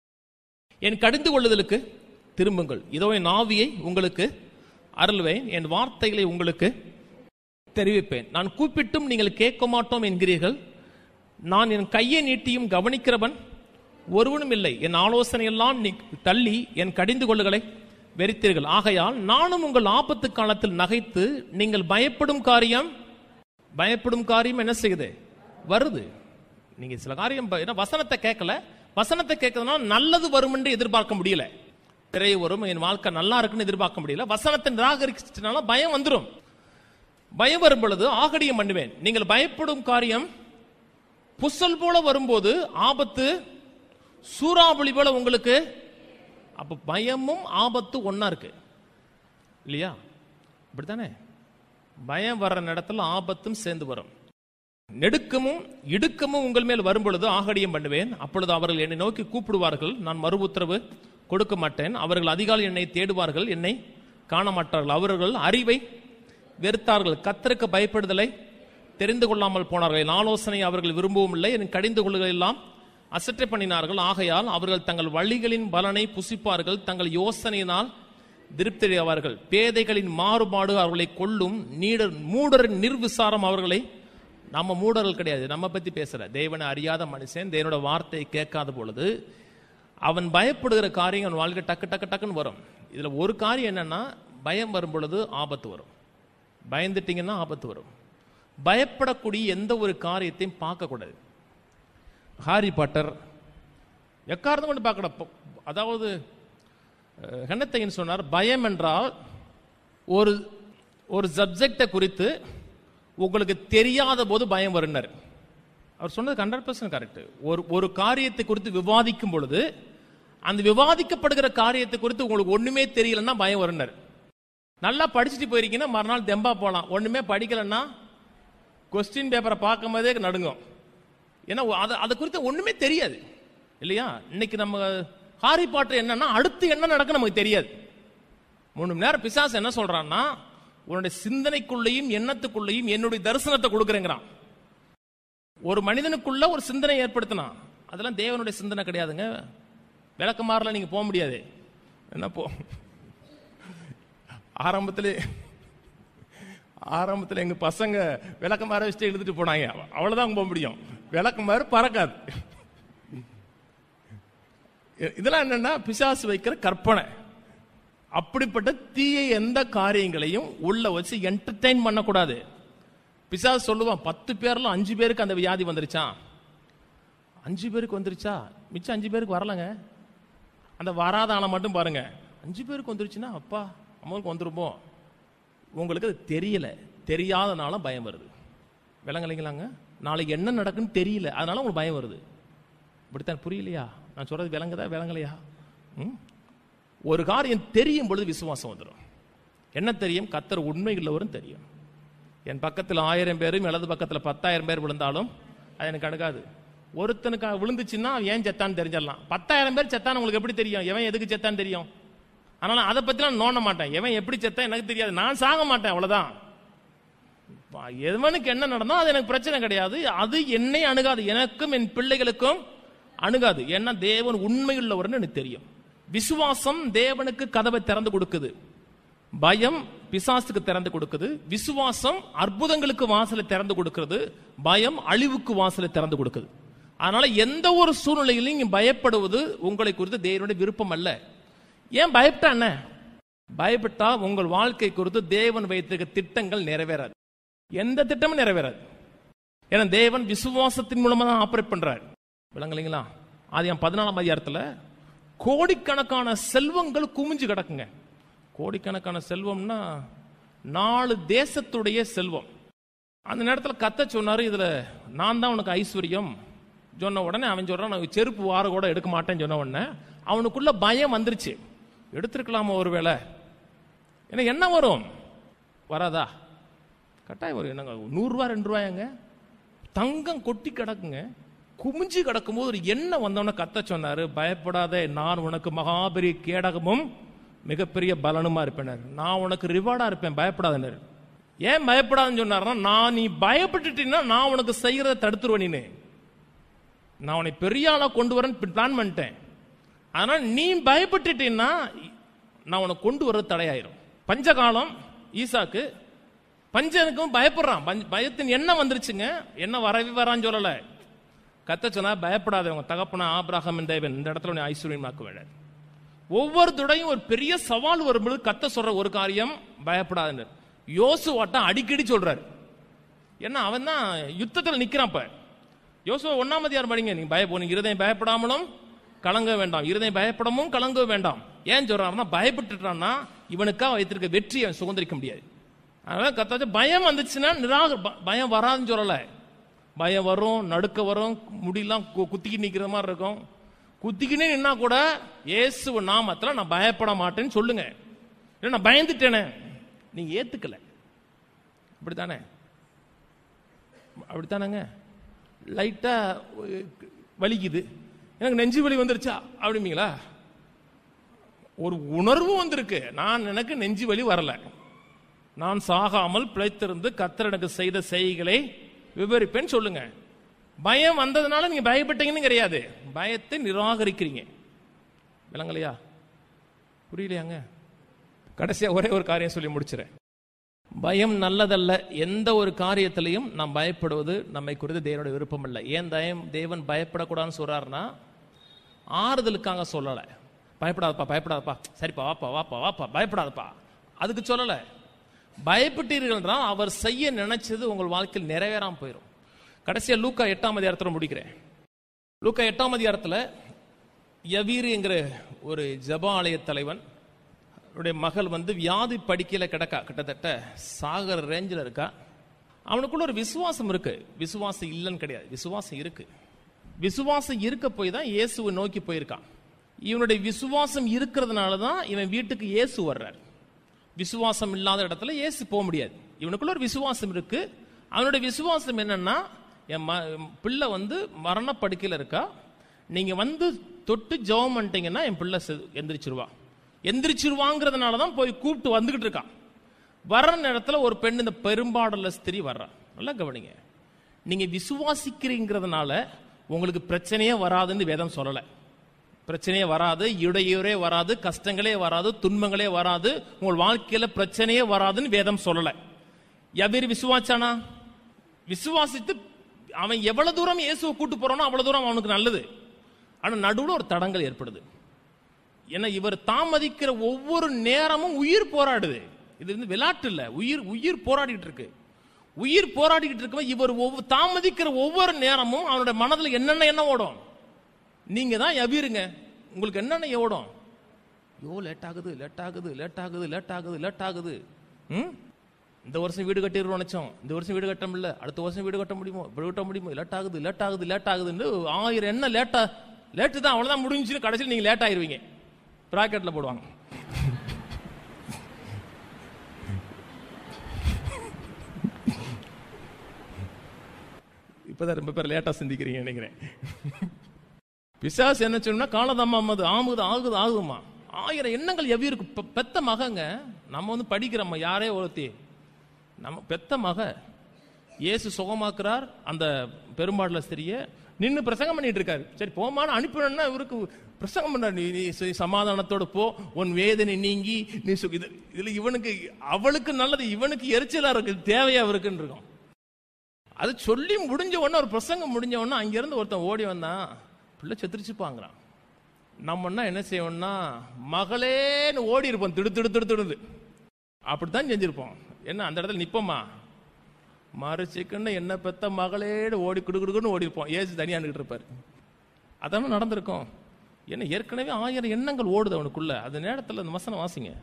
என் கடிந்து கொள்ளுதலுக்கு திரும்புங்கள் இதோ என் ஆவியை உங்களுக்கு அருள்வேன் என் வார்த்தைகளை உங்களுக்கு தெரிவிப்பேன் நான் கூப்பிட்டும் நீங்கள் கேட்க மாட்டோம் என்கிறீர்கள் நான் என் கையை நீட்டியும் கவனிக்கிறவன் ஒருவனும் இல்லை என் ஆலோசனையெல்லாம் நீ தள்ளி என் கடிந்து கொள்ளுகளை வெறித்தீர்கள் ஆகையால் நானும் உங்கள் ஆபத்து காலத்தில் நகைத்து நீங்கள் பயப்படும் காரியம் பயப்படும் காரியம் என்ன செய்யுது வருது நீங்க சில காரியம் ப- ஏன்னா வசனத்தை கேட்கல வசனத்தை கேட்கறதுனால நல்லது வரும் என்று எதிர்பார்க்க முடியல திரை வரும் என் வாழ்க்கை நல்லா இருக்குன்னு எதிர்பார்க்க முடியல வசனத்தை நிராகரிச்சதுனால பயம் வந்துடும் பயம் வரும் பொழுது ஆகடியம் பண்ணுவேன் நீங்கள் பயப்படும் காரியம் புசல் போல வரும்போது ஆபத்து சூறாவளி போல உங்களுக்கு அப்ப பயமும் ஆபத்து ஒண்ணா இருக்கு இல்லையா இப்படித்தானே பயம் வர்ற இடத்துல ஆபத்தும் சேர்ந்து வரும் நெடுக்கமும் இடுக்கமும் உங்கள் மேல் வரும் பொழுது ஆகடியம் பண்ணுவேன் அப்பொழுது அவர்கள் என்னை நோக்கி கூப்பிடுவார்கள் நான் மறு உத்தரவு கொடுக்க மாட்டேன் அவர்கள் அதிகாலை என்னை தேடுவார்கள் என்னை காண மாட்டார்கள் அவர்கள் அறிவை வெறுத்தார்கள் கத்தருக்கு பயப்படுதலை தெரிந்து கொள்ளாமல் போனார்கள் என் ஆலோசனை அவர்கள் விரும்பவும் இல்லை என் கடிந்து கொள்ளுகள் எல்லாம் அசட்டை பண்ணினார்கள் ஆகையால் அவர்கள் தங்கள் வழிகளின் பலனை புசிப்பார்கள் தங்கள் யோசனையினால் திருப்தியடைவார்கள் பேதைகளின் மாறுபாடு அவர்களை கொல்லும் நீடர் மூடர் நிர்விசாரம் அவர்களை நம்ம மூடர்கள் கிடையாது நம்ம பத்தி பேசல தேவனை அறியாத மனுஷன் தேவனோட வார்த்தையை கேட்காத பொழுது அவன் பயப்படுகிற காரியம் அவன் வாழ்க்கை டக்கு டக்கு டக்குன்னு வரும் இதுல ஒரு காரியம் என்னன்னா பயம் வரும் பொழுது ஆபத்து வரும் பயந்துட்டீங்கன்னா ஆபத்து வரும் பயப்படக்கூடிய எந்த ஒரு காரியத்தையும் பார்க்கக்கூடாது ஹாரி பாட்டர் எக்காரணம் கொண்டு பார்க்கணும் ப- அதாவது அஹ், ஹென்னத்தையன் சொன்னார் பயம் என்றால் ஒரு ஒரு சப்ஜெக்டை குறித்து உங்களுக்கு தெரியாத போது பயம் வருனர் அவர் சொன்னது ஹண்ட்ரட் பர்சன்ட் கரெக்ட் ஒரு ஒரு காரியத்தை குறித்து விவாதிக்கும் பொழுது அந்த விவாதிக்கப்படுகிற காரியத்தை குறித்து உங்களுக்கு ஒண்ணுமே தெரியலன்னா பயம் வருனர் நல்லா படிச்சுட்டு போயிருக்கீங்கன்னா மறுநாள் தெம்பா போகலாம் ஒண்ணுமே படிக்கலன்னா கொஸ்டின் பேப்பரை பார்க்கும் போதே நடுங்கும் ஏன்னா அது அது குறித்து ஒண்ணுமே தெரியாது இல்லையா இன்னைக்கு நம்ம ஹாரி பாட்டர் என்னன்னா அடுத்து என்ன நடக்கும் நமக்கு தெரியாது மூணு மணி நேரம் பிசாசு என்ன சொல்றான்னா உன்னுடைய சிந்தனைக்குள்ளேயும் எண்ணத்துக்குள்ளேயும் என்னுடைய தரிசனத்தை கொடுக்குறேங்கிறான் ஒரு மனிதனுக்குள்ள ஒரு சிந்தனை ஏற்படுத்தினான் அதெல்லாம் தேவனுடைய சிந்தனை கிடையாதுங்க விளக்கமாறல நீங்க போக முடியாது என்ன போ ஆரம்பத்திலே ஆரம்பத்தில் எங்க பசங்க விளக்கமாற வச்சுட்டு எழுதிட்டு போனாங்க அவ்வளவுதான் போக முடியும் விளக்கமாறு பறக்காது இ- இதெல்லாம் என்னன்னா பிசாசு வைக்கிற கற்பனை அப்படிப்பட்ட தீய எந்த காரியங்களையும் உள்ள வச்சு என்டர்டைன் பண்ணக்கூடாது பிசாசு சொல்லுவான் பத்து பேர்ல அஞ்சு பேருக்கு அந்த வியாதி வந்துருச்சான் அஞ்சு பேருக்கு வந்துருச்சா மிச்சம் அஞ்சு பேருக்கு வரலங்க அந்த வராத ஆளை மட்டும் பாருங்க அஞ்சு பேருக்கு வந்துருச்சுன்னா அப்பா அம்மாவுக்கு வந்துருமோ உங்களுக்கு அது தெரியல தெரியாதனால பயம் வருது விளங்கலைங்களாங்க நாளைக்கு என்ன நடக்குன்னு தெரியல அதனால உங்களுக்கு பயம் வருது இப்படித்தான் புரியலையா நான் சொல்றது விளங்குதா விளங்கலையா ம்? ஒரு காரியம் தெரியும் பொழுது விசுவாசம் வந்துடும் என்ன தெரியும் கத்தர் உண்மை உள்ளவரும் தெரியும் என் பக்கத்தில் ஆயிரம் பேரும் இடது பக்கத்தில் பத்தாயிரம் பேர் விழுந்தாலும் அது எனக்கு அடுக்காது ஒருத்தனுக்கு விழுந்துச்சுன்னா அவன் ஏன் செத்தான்னு தெரிஞ்சிடலாம் பத்தாயிரம் பேர் செத்தான்னு உங்களுக்கு எப்படி தெரியும் எவன் எதுக்கு செத்தான்னு தெரியும் அதனால அதை பத்தி நான் நோண்ட மாட்டேன் எவன் எப்படி செத்தான் எனக்கு தெரியாது நான் சாக மாட்டேன் அவ்வளவுதான் எவனுக்கு என்ன நடந்தோ அது எனக்கு பிரச்சனை கிடையாது அது என்னை அணுகாது எனக்கும் என் பிள்ளைகளுக்கும் அணுகாது ஏன்னா தேவன் உண்மையுள்ளவர்னு எனக்கு தெரியும் விசுவாசம் தேவனுக்கு கதவை திறந்து கொடுக்குது பயம் பிசாசுக்கு திறந்து கொடுக்குது விசுவாசம் அற்புதங்களுக்கு வாசலை திறந்து கொடுக்கிறது பயம் அழிவுக்கு வாசலை திறந்து கொடுக்குது அதனால எந்த ஒரு சூழ்நிலையிலும் நீங்க பயப்படுவது உங்களை குறித்து தேவனுடைய விருப்பம் அல்ல ஏன் பயப்பட்டா என்ன பயப்பட்டா உங்கள் வாழ்க்கை குறித்து தேவன் வைத்திருக்க திட்டங்கள் நிறைவேறாது எந்த திட்டமும் நிறைவேறாது ஏன்னா தேவன் விசுவாசத்தின் மூலமா தான் ஆபரேட் பண்றாரு விளங்கலைங்களா அது என் பதினாலாம் அதிகாரத்துல கோடிக்கணக்கான செல்வங்கள் குமிஞ்சு கிடக்குங்க கோடிக்கணக்கான செல்வம்னா நாலு தேசத்துடைய செல்வம் அந்த நேரத்தில் கத்த சொன்னாரு இதுல நான் தான் உனக்கு ஐஸ்வர்யம் சொன்ன உடனே அவன் சொல்றான் நான் செருப்பு வார கூட எடுக்க மாட்டேன்னு சொன்ன உடனே அவனுக்குள்ள பயம் வந்துருச்சு எடுத்திருக்கலாமா ஒருவேளை ஏன்னா என்ன வரும் வராதா கட்டாயம் வரும் என்னங்க நூறுரூவா ரெண்டு ரூபாயாங்க தங்கம் கொட்டி கிடக்குங்க குமிஞ்சு கிடக்கும்போது ஒரு எண்ணெய் வந்தவன கத்த சொன்னாரு பயப்படாதே நான் உனக்கு மகாபெரிய கேடகமும் மிகப்பெரிய பலனுமா இருப்பேன் நான் உனக்கு ரிவார்டா இருப்பேன் பயப்படாதனர் ஏன் பயப்படாதுன்னு சொன்னார்னா நான் நீ பயப்பட்டுட்டீங்கன்னா நான் உனக்கு செய்யறத தடுத்துருவேன் நீனு நான் உன்னை பெரிய ஆளா கொண்டு வரேன் பிளான் பண்ணிட்டேன் ஆனா நீ பயப்பட்டுட்டீன்னா நான் உனக்கு கொண்டு வர்றது தடையாயிரும் பஞ்சகாலம் ஈசாக்கு பஞ்சனுக்கும் பயப்படுறான் பஞ்ச- பயத்தின் எண்ணம் வந்துருச்சுங்க என்ன வரவே வரான்னு சொல்லல கத்த சொன்னா பயப்படாத உங்க தகப்பன ஆபிரகாம் தேவன் இந்த இடத்துல உன்னை ஐஸ்வர்யமாக்க வேண்டாம் ஒவ்வொரு துடையும் ஒரு பெரிய சவால் வரும்போது கத்த சொல்ற ஒரு காரியம் பயப்படாதுன்னு யோசுவாட்ட அடிக்கடி சொல்றாரு ஏன்னா அவன் தான் யுத்தத்தில் நிக்கிறான் இப்ப யோசுவா ஒன்னாமது யார் படிங்க நீங்க பய நீங்க இருதயம் பயப்படாமலும் கலங்க வேண்டாம் இருதயம் பயப்படவும் கலங்க வேண்டாம் ஏன் சொல்றாருன்னா பயப்பட்டுட்டான்னா இவனுக்காக வைத்திருக்க வெற்றியை அவன் சுதந்திரிக்க முடியாது அதனால கத்தாச்சு பயம் வந்துச்சுன்னா நிராக ப- பயம் வராதுன்னு சொல்லல பயம் வரும் நடுக்க வரும் முடியெல்லாம் கு- குத்திக்கிட்டு நிக்கிற மாதிரி இருக்கும் குத்திக்கினே நின்னா கூட இயேசு நாமத்துல நான் பயப்பட மாட்டேன்னு சொல்லுங்க இல்லை நான் பயந்துட்டேனே நீங்க ஏத்துக்கல அப்படித்தானே அப்படித்தானேங்க லைட்டா வலிக்குது எனக்கு நெஞ்சு வலி வந்துருச்சா அப்படிங்களா ஒரு உணர்வு வந்திருக்கு நான் எனக்கு நெஞ்சு வலி வரல நான் சாகாமல் பிழைத்திருந்து கத்தர் எனக்கு செய்த செய்களை விவரிப்பேன்னு சொல்லுங்க பயம் வந்ததுனால நீங்க பயப்பட்டீங்கன்னு கிடையாது பயத்தை நிராகரிக்கிறீங்க விளங்கலையா புரியலையாங்க கடைசியா ஒரே ஒரு காரியம் சொல்லி முடிச்சிடறேன் பயம் நல்லதல்ல எந்த ஒரு காரியத்திலையும் நாம் பயப்படுவது நம்மை குறித்து தேவனுடைய விருப்பம் இல்லை ஏன் தயம் தேவன் பயப்படக்கூடாதுன்னு சொல்றாருன்னா ஆறுதலுக்காக சொல்லலை பயப்படாதப்பா பயப்படாதப்பா சரிப்பா வாப்பா வாப்பா வாப்பா பயப்படாதப்பா அதுக்கு சொல்லலை பயப்பட்டீர்கள்னா அவர் செய்ய நினைச்சது உங்கள் வாழ்க்கையில் நிறைவேறாம போயிடும் கடைசியா லூக்கா எட்டாம் அதிகாரத்தில் முடிக்கிறேன் லூக்கா எட்டாம் அதிகாரத்தில் யவீர் என்கிற ஒரு ஜப ஆலய தலைவன் அவருடைய மகள் வந்து வியாதி படிக்கையில கிடக்கா கிட்டத்தட்ட சாகர ரேஞ்சில் இருக்கா அவனுக்குள்ள ஒரு விசுவாசம் இருக்கு விசுவாசம் இல்லைன்னு கிடையாது விசுவாசம் இருக்கு விசுவாசம் இருக்க போய் தான் இயேசுவை நோக்கி போயிருக்கான் இவனுடைய விசுவாசம் இருக்கிறதுனால தான் இவன் வீட்டுக்கு இயேசு வர்றார் விசுவாசம் இல்லாத இடத்துல இயேசு போக முடியாது இவனுக்குள்ள ஒரு விசுவாசம் இருக்கு அவனுடைய விசுவாசம் என்னன்னா என் ம- என் பிள்ளை வந்து மரணப்படுக்கையில் இருக்கா நீங்க வந்து தொட்டு ஜெபம் பண்ணிட்டீங்கன்னா என் பிள்ளை செ- எந்திரிச்சிருவா எந்திரிச்சிருவாங்கிறதுனால தான் போய் கூப்பிட்டு வந்துகிட்டு இருக்கான் வர்ற நேரத்துல ஒரு பெண் இந்த பெரும்பாடுள்ள ஸ்திரீ வர்றா நல்லா கவனிங்க நீங்க விசுவாசிக்கிறீங்கிறதுனால உங்களுக்கு பிரச்சனையே வராதுன்னு வேதம் சொல்லலை பிரச்சனையே வராது இடையூறே வராது கஷ்டங்களே வராது துன்பங்களே வராது உங்கள் வாழ்க்கையில பிரச்சனையே வராதுன்னு வேதம் சொல்லல எவரு விசுவாச்சானா விசுவாசித்து அவன் எவ்வளவு தூரம் இயேசுவை கூட்டு போறானோ அவ்வளவு தூரம் அவனுக்கு நல்லது ஆனா நடுவுல ஒரு தடங்கள் ஏற்படுது ஏன்னா இவர் தாமதிக்கிற ஒவ்வொரு நேரமும் உயிர் போராடுது இது வந்து விளையாட்டு இல்ல உயிர் உயிர் போராடிட்டு இருக்கு உயிர் போராடிக்கிட்டு இருக்கவன் இவர் ஒவ்வொரு தாமதிக்கிற ஒவ்வொரு நேரமும் அவனுடைய மனதுல என்னென்ன என்ன ஓடும் நீங்க தான் எவிருங்க உங்களுக்கு என்னென்ன ஓடும் ஐயோ லேட் ஆகுது லேட் ஆகுது லேட் ஆகுது லேட் ஆகுது லேட் ஆகுது ம் இந்த வருஷம் வீடு கட்டிடுறோம் நினைச்சோம் இந்த வருஷம் வீடு கட்ட முடியல அடுத்த வருஷம் வீடு கட்ட முடியுமோ இப்படி கட்ட முடியுமோ லேட் ஆகுது லேட் ஆகுது லேட் ஆகுதுன்னு ஆயிரம் என்ன லேட்டா லேட்டு தான் அவ்வளவுதான் முடிஞ்சுன்னு கடைசியில் நீங்க லேட் ஆயிருவீங்க ப்ராக்கெட்ல போடுவாங்க இப்பதான் ரொம்ப பேர் லேட்டா சிந்திக்கிறீங்க நினைக்கிறேன் பிசாசு என்ன சொன்னா காலதாமது ஆகுது ஆகுது ஆகுமா ஆயிரம் எண்ணங்கள் எவ்வி இருக்கு பெத்த மகங்க நம்ம வந்து படிக்கிறோம் யாரே ஒருத்தி நம்ம பெத்த மக இயேசு சுகமாக்குறார் அந்த பெரும்பாடுல ஸ்திரிய நின்னு பிரசங்கம் பண்ணிட்டு இருக்காரு சரி போமான அனுப்பினா இவருக்கு பிரசங்கம் பண்றாரு நீ நீ சரி, சமாதானத்தோட போ உன் வேதனை நீங்கி நீ சு- இது இதுல இவனுக்கு அவளுக்கு நல்லது இவனுக்கு எரிச்சலா இருக்கு தேவையா இருக்குன்னு இருக்கும் அது சொல்லி முடிஞ்ச உடனே ஒரு பிரசங்கம் முடிஞ்ச உடனே அங்கிருந்து ஒருத்தன் ஓடி வந்தான் பிள்ளை செத்துருச்சுப்பாங்கிறான் நம்மன்னா என்ன செய்வோம்னா மகளேன்னு ஓடி இருப்போம் திடு திடு திடு திடுது அப்படித்தான் செஞ்சிருப்போம் என்ன அந்த இடத்துல நிப்போமா மறுச்சிக்கன்னு என்ன பெத்த மகளேடு ஓடி குடுகுடுன்னு ஓடி இருப்போம் ஏசு தனியா நின்னுட்டு இருப்பாரு அதானே நடந்திருக்கும் என்ன ஏற்கனவே ஆயிரம் எண்ணங்கள் ஓடுது அவனுக்குள்ள அந்த நேரத்தில் அந்த வசனம் வாசிங்க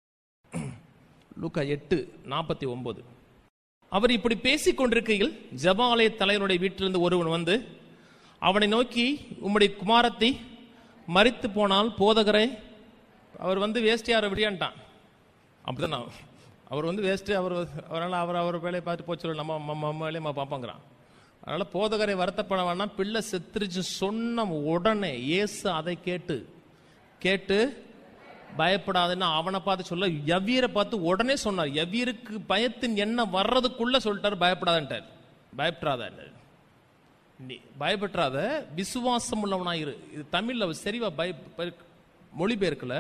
லூக்கா எட்டு நாற்பத்தி ஒன்பது அவர் இப்படி பேசிக் கொண்டிருக்கையில் ஜபாலய தலைவனுடைய வீட்டிலிருந்து ஒருவன் வந்து அவனை நோக்கி உம்முடைய குமாரத்தை மரித்து போனால் போதகரை அவர் வந்து வேஸ்டியார் விடியான்ட்டான் அப்படிதான் நான் அவர் வந்து வேஸ்ட்டு அவர் அவரால் அவர் அவர் வேலையை பார்த்து போச்சு நம்ம நம்ம நம்ம வேலையை நம்ம பார்ப்பாங்கிறான் அதனால போதகரை வருத்தப்பட வேணாம் பிள்ளை செத்துருச்சு சொன்ன உடனே இயேசு அதை கேட்டு கேட்டு பயப்படாதுன்னு அவனை பார்த்து சொல்ல எவ்வீரை பார்த்து உடனே சொன்னார் எவ்வீருக்கு பயத்தின் எண்ணம் வர்றதுக்குள்ள சொல்லிட்டார் பயப்படாதன்ட்டார் பயப்படாத நீ பயப்பற்றாத விசுவாசம் உள்ளவனாயிரு இது தமிழ்ல சரிவா பய பய- மொழிபெயர்க்கல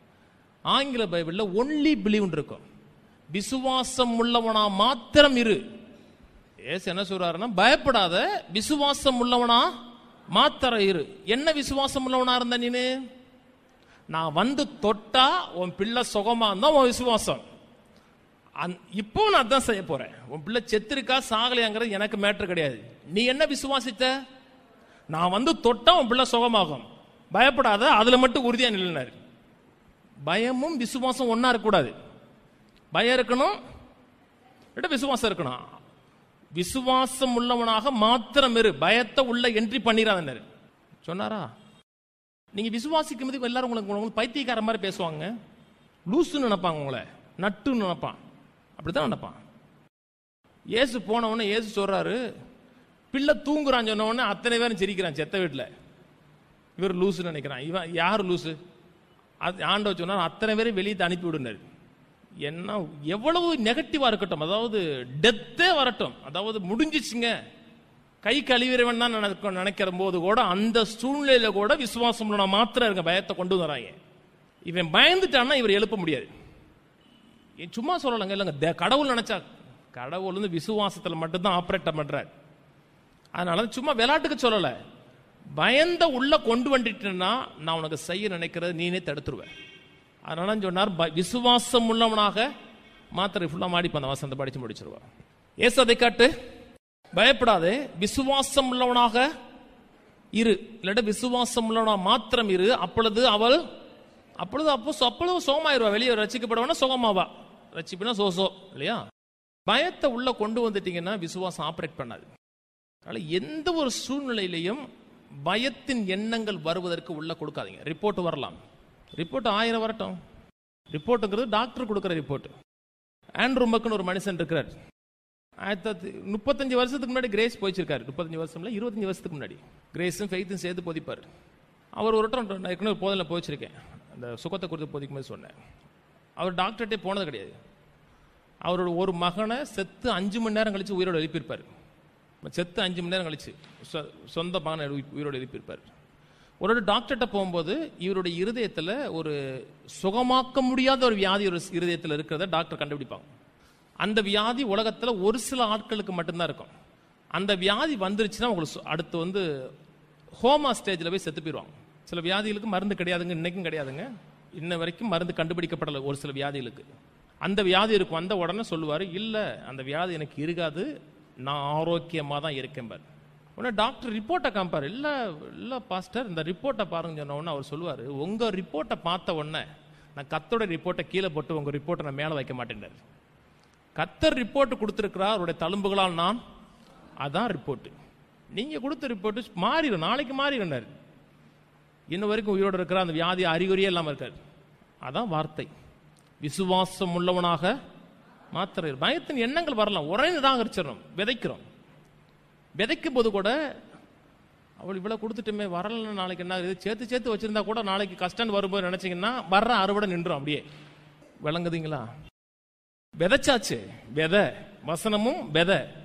ஆங்கில பைபிள்ல ஒன்லி பிலீவ் இருக்கும் விசுவாசம் உள்ளவனா மாத்திரம் இரு ஏசு என்ன சொல்றாருன்னா பயப்படாத விசுவாசம் உள்ளவனா மாத்திரம் இரு என்ன விசுவாசம் உள்ளவனா இருந்த நீனு நான் வந்து தொட்டா உன் பிள்ளை சுகமா இருந்தா உன் விசுவாசம் அந்- இப்போ நான் அதான் செய்ய போறேன் உன் பிள்ளை செத்துருக்கா சாகலையாங்கிறது எனக்கு மேட்டர் கிடையாது நீ என்ன விசுவாசித்த நான் வந்து தொட்டா உன் பிள்ளை சுகமாகும் பயப்படாத அதுல மட்டும் உறுதியா நிலைனாரு பயமும் விசுவாசம் ஒண்ணா இருக்கக்கூடாது பயம் இருக்கணும் இல்லாட்டி விசுவாசம் இருக்கணும் விசுவாசம் உள்ளவனாக மாத்திரம் இரு பயத்தை உள்ள என்ட்ரி பண்ணிடாதனர் சொன்னாரா நீங்க விசுவாசிக்கும் போது எல்லாரும் உங்களுக்கு உங்களுக்கு பைத்தியக்கார மாதிரி பேசுவாங்க லூசுன்னு நினைப்பாங்க உங்களை நட்டுன்னு நினைப்பான் அப்படித்தான் நினைப்பான் இயேசு போன உடனே இயேசு சொல்றாரு பிள்ளை தூங்குறான்னு சொன்ன உடனே அத்தனை பேரும் சிரிக்கிறான் செத்த வீட்டுல இவர் லூசுன்னு நினைக்கிறான் இவன் யார் லூசு அது ஆண்டவர் சொன்னார் அத்தனை பேரும் வெளியே அனுப்பி விடுனாரு என்ன எவ்வளவு நெகட்டிவா இருக்கட்டும் அதாவது டெத்தே வரட்டும் அதாவது முடிஞ்சிச்சுங்க கை கழுவிறவன் தான் நினைக்க நினைக்கிற போது கூட அந்த சூழ்நிலையில கூட விசுவாசம் உள்ள மாத்திரம் இருக்க பயத்தை கொண்டு வராங்க இவன் பயந்துட்டான்னா இவர் எழுப்ப முடியாது ஏன் சும்மா சொல்லலைங்க இல்லைங்க தே- கடவுள் நினைச்சா கடவுள் வந்து விசுவாசத்துல மட்டும்தான் ஆப்ரேட் பண்றார் அதனால சும்மா விளையாட்டுக்கு சொல்லல பயந்த உள்ள கொண்டு வந்துட்டேன்னா நான் உனக்கு செய்ய நினைக்கிறது நீனே தடுத்துருவேன் அதனால சொன்னார் ப- விசுவாசம் உள்ளவனாக மாத்திரை ஃபுல்லா மாடிப்ப அந்த வசந்த படிச்சு முடிச்சிருவா ஏசு அதை காட்டு பயப்படாதே விசுவாசம் உள்ளவனாக இரு இல்லாட்ட விசுவாசம் உள்ளவனா மாத்திரம் இரு அப்பொழுது அவள் அப்பொழுது அப்போ அப்பொழுது சோமாயிருவா வெளியே ரசிக்கப்படுவானா சுகமாவா ரசிப்பினா சோசோ இல்லையா பயத்தை உள்ள கொண்டு வந்துட்டீங்கன்னா விசுவாசம் ஆப்ரேட் பண்ணாது அதனால எந்த ஒரு சூழ்நிலையிலையும் பயத்தின் எண்ணங்கள் வருவதற்கு உள்ள கொடுக்காதீங்க ரிப்போர்ட் வரலாம் ரிப்போர்ட் ஆயிரம் வரட்டும் ரிப்போர்ட்டுங்கிறது டாக்டர் கொடுக்குற ரிப்போர்ட் ஆண்ட்ரூ மக்குன்னு ஒரு மனுஷன் இருக்கிறார் ஆயிரத்தி தொள்ளாயிரத்தி முப்பத்தஞ்சு வருஷத்துக்கு முன்னாடி கிரேஸ் போயிச்சிருக்காரு முப்பத்தஞ்சு வருஷம்ல இருபத்தஞ்சு வருஷத்துக்கு முன்னாடி கிரேஸும் ஃபெய்த்தும் சேர்த்து போதிப்பார் அவர் ஒரு வட்டம் நான் ஏற்கனவே ஒரு போதில் போயிச்சிருக்கேன் அந்த சுகத்தை குறித்து போதிக்கும் போது சொன்னேன் அவர் டாக்டர்கிட்டே போனது கிடையாது அவரோட ஒரு மகனை செத்து அஞ்சு மணி நேரம் கழிச்சு உயிரோட எழுப்பியிருப்பார் செத்து அஞ்சு மணி நேரம் கழிச்சு சொ- சொந்த மகனை உயி- உயிரோட எழுப்பியிருப்பார் ஒரு டாக்டர்கிட்ட போகும்போது இவருடைய இருதயத்தில் ஒரு சுகமாக்க முடியாத ஒரு வியாதி ஒரு இருதயத்தில் இருக்கிறத டாக்டர் கண்டுபிடிப்பாங்க அந்த வியாதி உலகத்துல ஒரு சில ஆட்களுக்கு மட்டும்தான் இருக்கும் அந்த வியாதி வந்துருச்சுன்னா உங்களுக்கு சு- அடுத்து வந்து ஹோமா ஸ்டேஜில் போய் செத்து போயிடுவாங்க சில வியாதிகளுக்கு மருந்து கிடையாதுங்க இன்னைக்கும் கிடையாதுங்க இன்ன வரைக்கும் மருந்து கண்டுபிடிக்கப்படலை ஒரு சில வியாதிகளுக்கு அந்த வியாதி இருக்கும் வந்த உடனே சொல்லுவார் இல்லை அந்த வியாதி எனக்கு இருக்காது நான் ஆரோக்கியமாக தான் இருக்கேன் பார் உடனே டாக்டர் ரிப்போர்ட்டை காமிப்பார் இல்லை இல்லை பாஸ்டர் இந்த ரிப்போர்ட்டை பாருங்க சொன்ன உடனே அவர் சொல்லுவார் உங்கள் ரிப்போர்ட்டை பார்த்த உடனே நான் கத்தோட ரிப்போர்ட்டை கீழே போட்டு உங்கள் ரிப்போர்ட்டை நான் மேலே வைக்க மாட்டேன்டார் கத்தர் ரிப்போர்ட் கொடுத்திருக்கிறார் அவருடைய தழும்புகளால் நான் அதான் ரிப்போர்ட் நீங்க கொடுத்த ரிப்போர்ட் மாறிடும் நாளைக்கு மாறிடுனார் இன்ன வரைக்கும் உயிரோடு இருக்கிற அந்த வியாதி அறிகுறியே இல்லாம இருக்காரு அதான் வார்த்தை விசுவாசம் உள்ளவனாக மாத்திரை பயத்தின் எண்ணங்கள் வரலாம் உடனே நிராகரிச்சிடணும் விதைக்கிறோம் விதைக்கும் போது கூட அவள் இவ்வளவு கொடுத்துட்டுமே வரல நாளைக்கு என்ன இது சேர்த்து சேர்த்து வச்சிருந்தா கூட நாளைக்கு கஷ்டம் வரும்போது நினைச்சீங்கன்னா வர்ற அறுவடை நின்றும் அப்படியே விளங்குதுங்களா விதைச்சாச்சு விதை வசனமும் விதை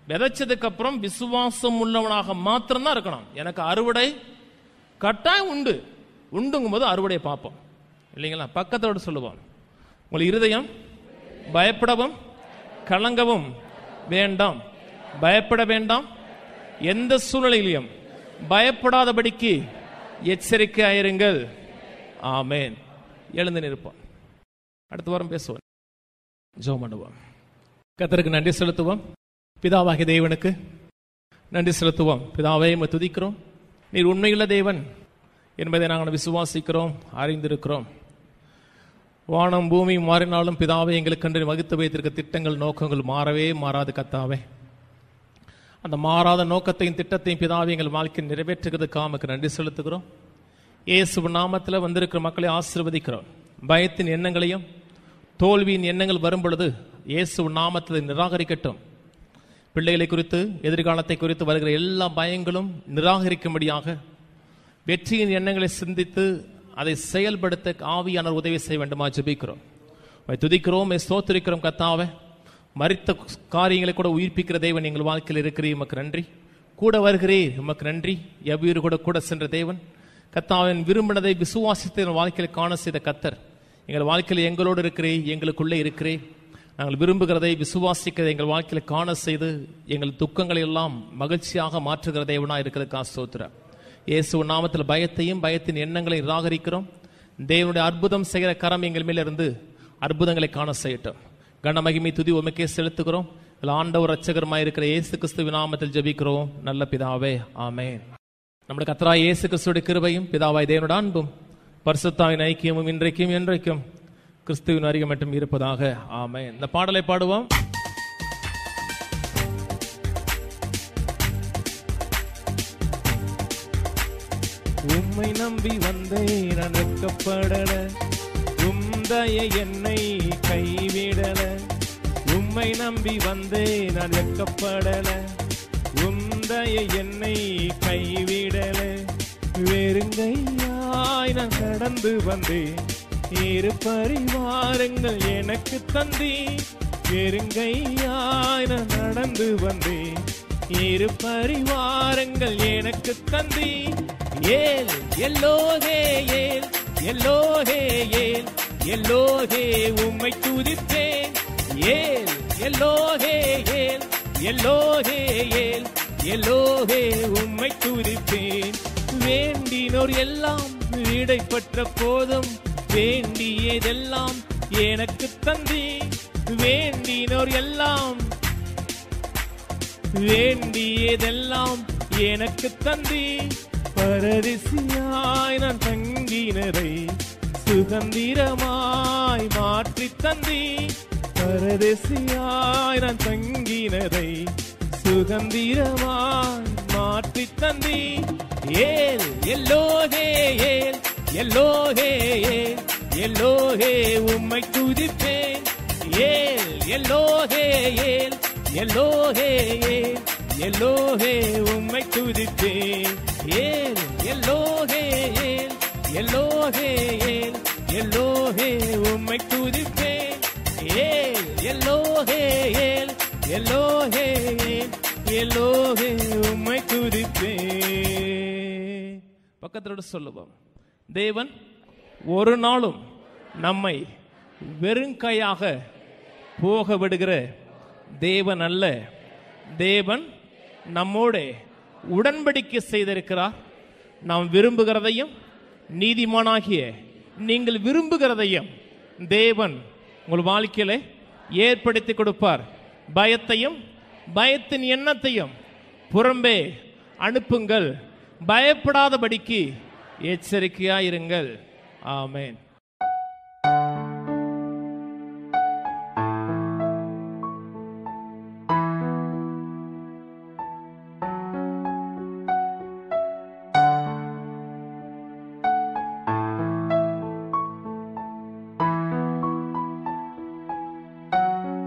விதைச்சதுக்கு அப்புறம் விசுவாசம் உள்ளவனாக மாத்திரம்தான் இருக்கணும் எனக்கு அறுவடை கட்டாயம் உண்டு உண்டுங்கும் போது அறுவடையை பார்ப்போம் இல்லைங்களா பக்கத்தோடு சொல்லுவோம் உங்கள் இருதயம் பயப்படவும் கலங்கவும் வேண்டாம் பயப்பட வேண்டாம் எந்த சூழ்நிலையிலும் பயப்படாதபடிக்கு எச்சரிக்கையாயிருங்கள் ஆமேன் எழுந்து நிற்போம் அடுத்த வாரம் பேசுவோம் ஜெபம் பண்ணுவோம் கத்தருக்கு நன்றி செலுத்துவோம் பிதாவாகிய தேவனுக்கு நன்றி செலுத்துவோம் பிதாவை உம்மை துதிக்கிறோம் நீர் உண்மையுள்ள தேவன் என்பதை நாங்கள் விசுவாசிக்கிறோம் அறிந்திருக்கிறோம் வானம் பூமி மாறினாலும் பிதாவை எங்களுக்கென்று வகுத்து வைத்திருக்க திட்டங்கள் நோக்கங்கள் மாறவே மாறாது கத்தாவே அந்த மாறாத நோக்கத்தையும் திட்டத்தையும் பிதாவை எங்கள் வாழ்க்கையில் நிறைவேற்றுகிறதுக்காக நமக்கு நன்றி செலுத்துகிறோம் இயேசு நாமத்தில் வந்திருக்கிற மக்களை ஆசீர்வதிக்கிறோம் பயத்தின் எண்ணங்களையும் தோல்வியின் எண்ணங்கள் வரும் பொழுது இயேசு நாமத்தில் நிராகரிக்கட்டும் பிள்ளைகளை குறித்து எதிர்காலத்தை குறித்து வருகிற எல்லா பயங்களும் நிராகரிக்கும்படியாக வெற்றியின் எண்ணங்களை சிந்தித்து அதை செயல்படுத்த ஆவியானவர் உதவி செய்ய வேண்டுமா ஜெபிக்கிறோம் உம்மை துதிக்கிறோம் உம்மை ஸ்தோத்திரிக்கிறோம் கத்தாவே மரித்த காரியங்களை கூட உயிர்ப்பிக்கிற தேவன் எங்கள் வாழ்க்கையில் இருக்கிறீர் உமக்கு நன்றி கூட வருகிறீர் உமக்கு நன்றி எவ்வீறு கூட கூட சென்ற தேவன் கத்தாவின் விரும்பினதை விசுவாசித்து எங்கள் வாழ்க்கையில் காண செய்த கத்தர் எங்கள் வாழ்க்கையில் எங்களோடு இருக்கிறீர் எங்களுக்குள்ளே இருக்கிறீர் நாங்கள் விரும்புகிறதை விசுவாசிக்கிறதை எங்கள் வாழ்க்கையில் காண செய்து எங்கள் துக்கங்களை எல்லாம் மகிழ்ச்சியாக மாற்றுகிற தேவனாக இருக்கிறதுக்காக ஸ்தோத்திரம் இயேசு நாமத்தில் பயத்தையும் பயத்தின் எண்ணங்களை நிராகரிக்கிறோம் தேவனுடைய அற்புதம் செய்கிற கரம் எங்கள் மேல இருந்து அற்புதங்களை காண செய்யட்டும் கனமகிமை துதி உமக்கே செலுத்துகிறோம் இதில் ஆண்டவர் ரட்சகரமாக இருக்கிற இயேசு கிறிஸ்துவின் நாமத்தில் ஜெபிக்கிறோம் நல்ல பிதாவே ஆமென் நம்முடைய கத்தராய் இயேசு கிறிஸ்துடைய கிருபையும் பிதாவாய் தேவனோட அன்பும் பரிசுத்தாவின் ஐக்கியமும் இன்றைக்கும் என்றைக்கும் கிறிஸ்துவின் அருகே மட்டும் இருப்பதாக ஆமென் இந்த பாடலை பாடுவோம் உம்மை நம்பி வந்தேன் நான் வெட்கப்படல உம்தய என்னை கைவிடல உம்மை நம்பி வந்தேன் நான் வெட்கப்படல உம்தய என்னை கைவிடல வெறுங்கையாய் நான் கடந்து வந்தேன் இரு பரிவாரங்கள் எனக்கு தந்தி வெறுங்கையாய் நான் நடந்து வந்தேன் இரு பரிவாரங்கள் எனக்கு தந்தி ஏல் எல்லோகே ஏல் எல்லோகே ஏல் எல்லோகே உம்மை துதிப்பேன் ஏல் எல்லோகே ஏல் எல்லோகே ஏல் எல்லோகே உம்மை துதிப்பேன் வேண்டினோர் எல்லாம் விடைப்பற்ற போதும் வேண்டியதெல்லாம் எனக்கு தந்தி வேண்டினோர் எல்லாம் வேண்டியதெல்லாம் எனக்கு தந்தி பரதிசியாய் நான் தங்கினரை சுதந்திரமாய் மாற்றி தந்தி பரதேசியாய் நான் தங்கினரை சுதந்திரமாய் மாற்றி தந்தி ஏல் எல்லோகே ஏல் எல்லோகே ஏல் எல்லோகே உம்மை துதிப்பேன் ஏல் எல்லோகே ஏல் எல்லோகே ஏல் எல்லோகே உம்மை துதிப்பேன் ஏல் எல்லோகே ஏல் எல்லோகே ஏல் எல்லோகே உம்மை துதிப்பேன் ஏல் எல்லோகே ஏல் எல்லோகே ஏல் எல்லோகே உம்மை துதிப்பேன் பக்கத்தோடு சொல்லுவோம் தேவன் ஒரு நாளும் நம்மை வெறுங்கையாக போக விடுகிற தேவன் அல்ல தேவன் நம்மோடு உடன்படிக்கை செய்திருக்கிறார் நாம் விரும்புகிறதையும் நீதிமானாகிய நீங்கள் விரும்புகிறதையும் தேவன் உங்கள் வாழ்க்கையில ஏற்படுத்தி கொடுப்பார் பயத்தையும் பயத்தின் எண்ணத்தையும் புறம்பே அனுப்புங்கள் பயப்படாதபடிக்கு எச்சரிக்கையாயிருங்கள் ஆமென்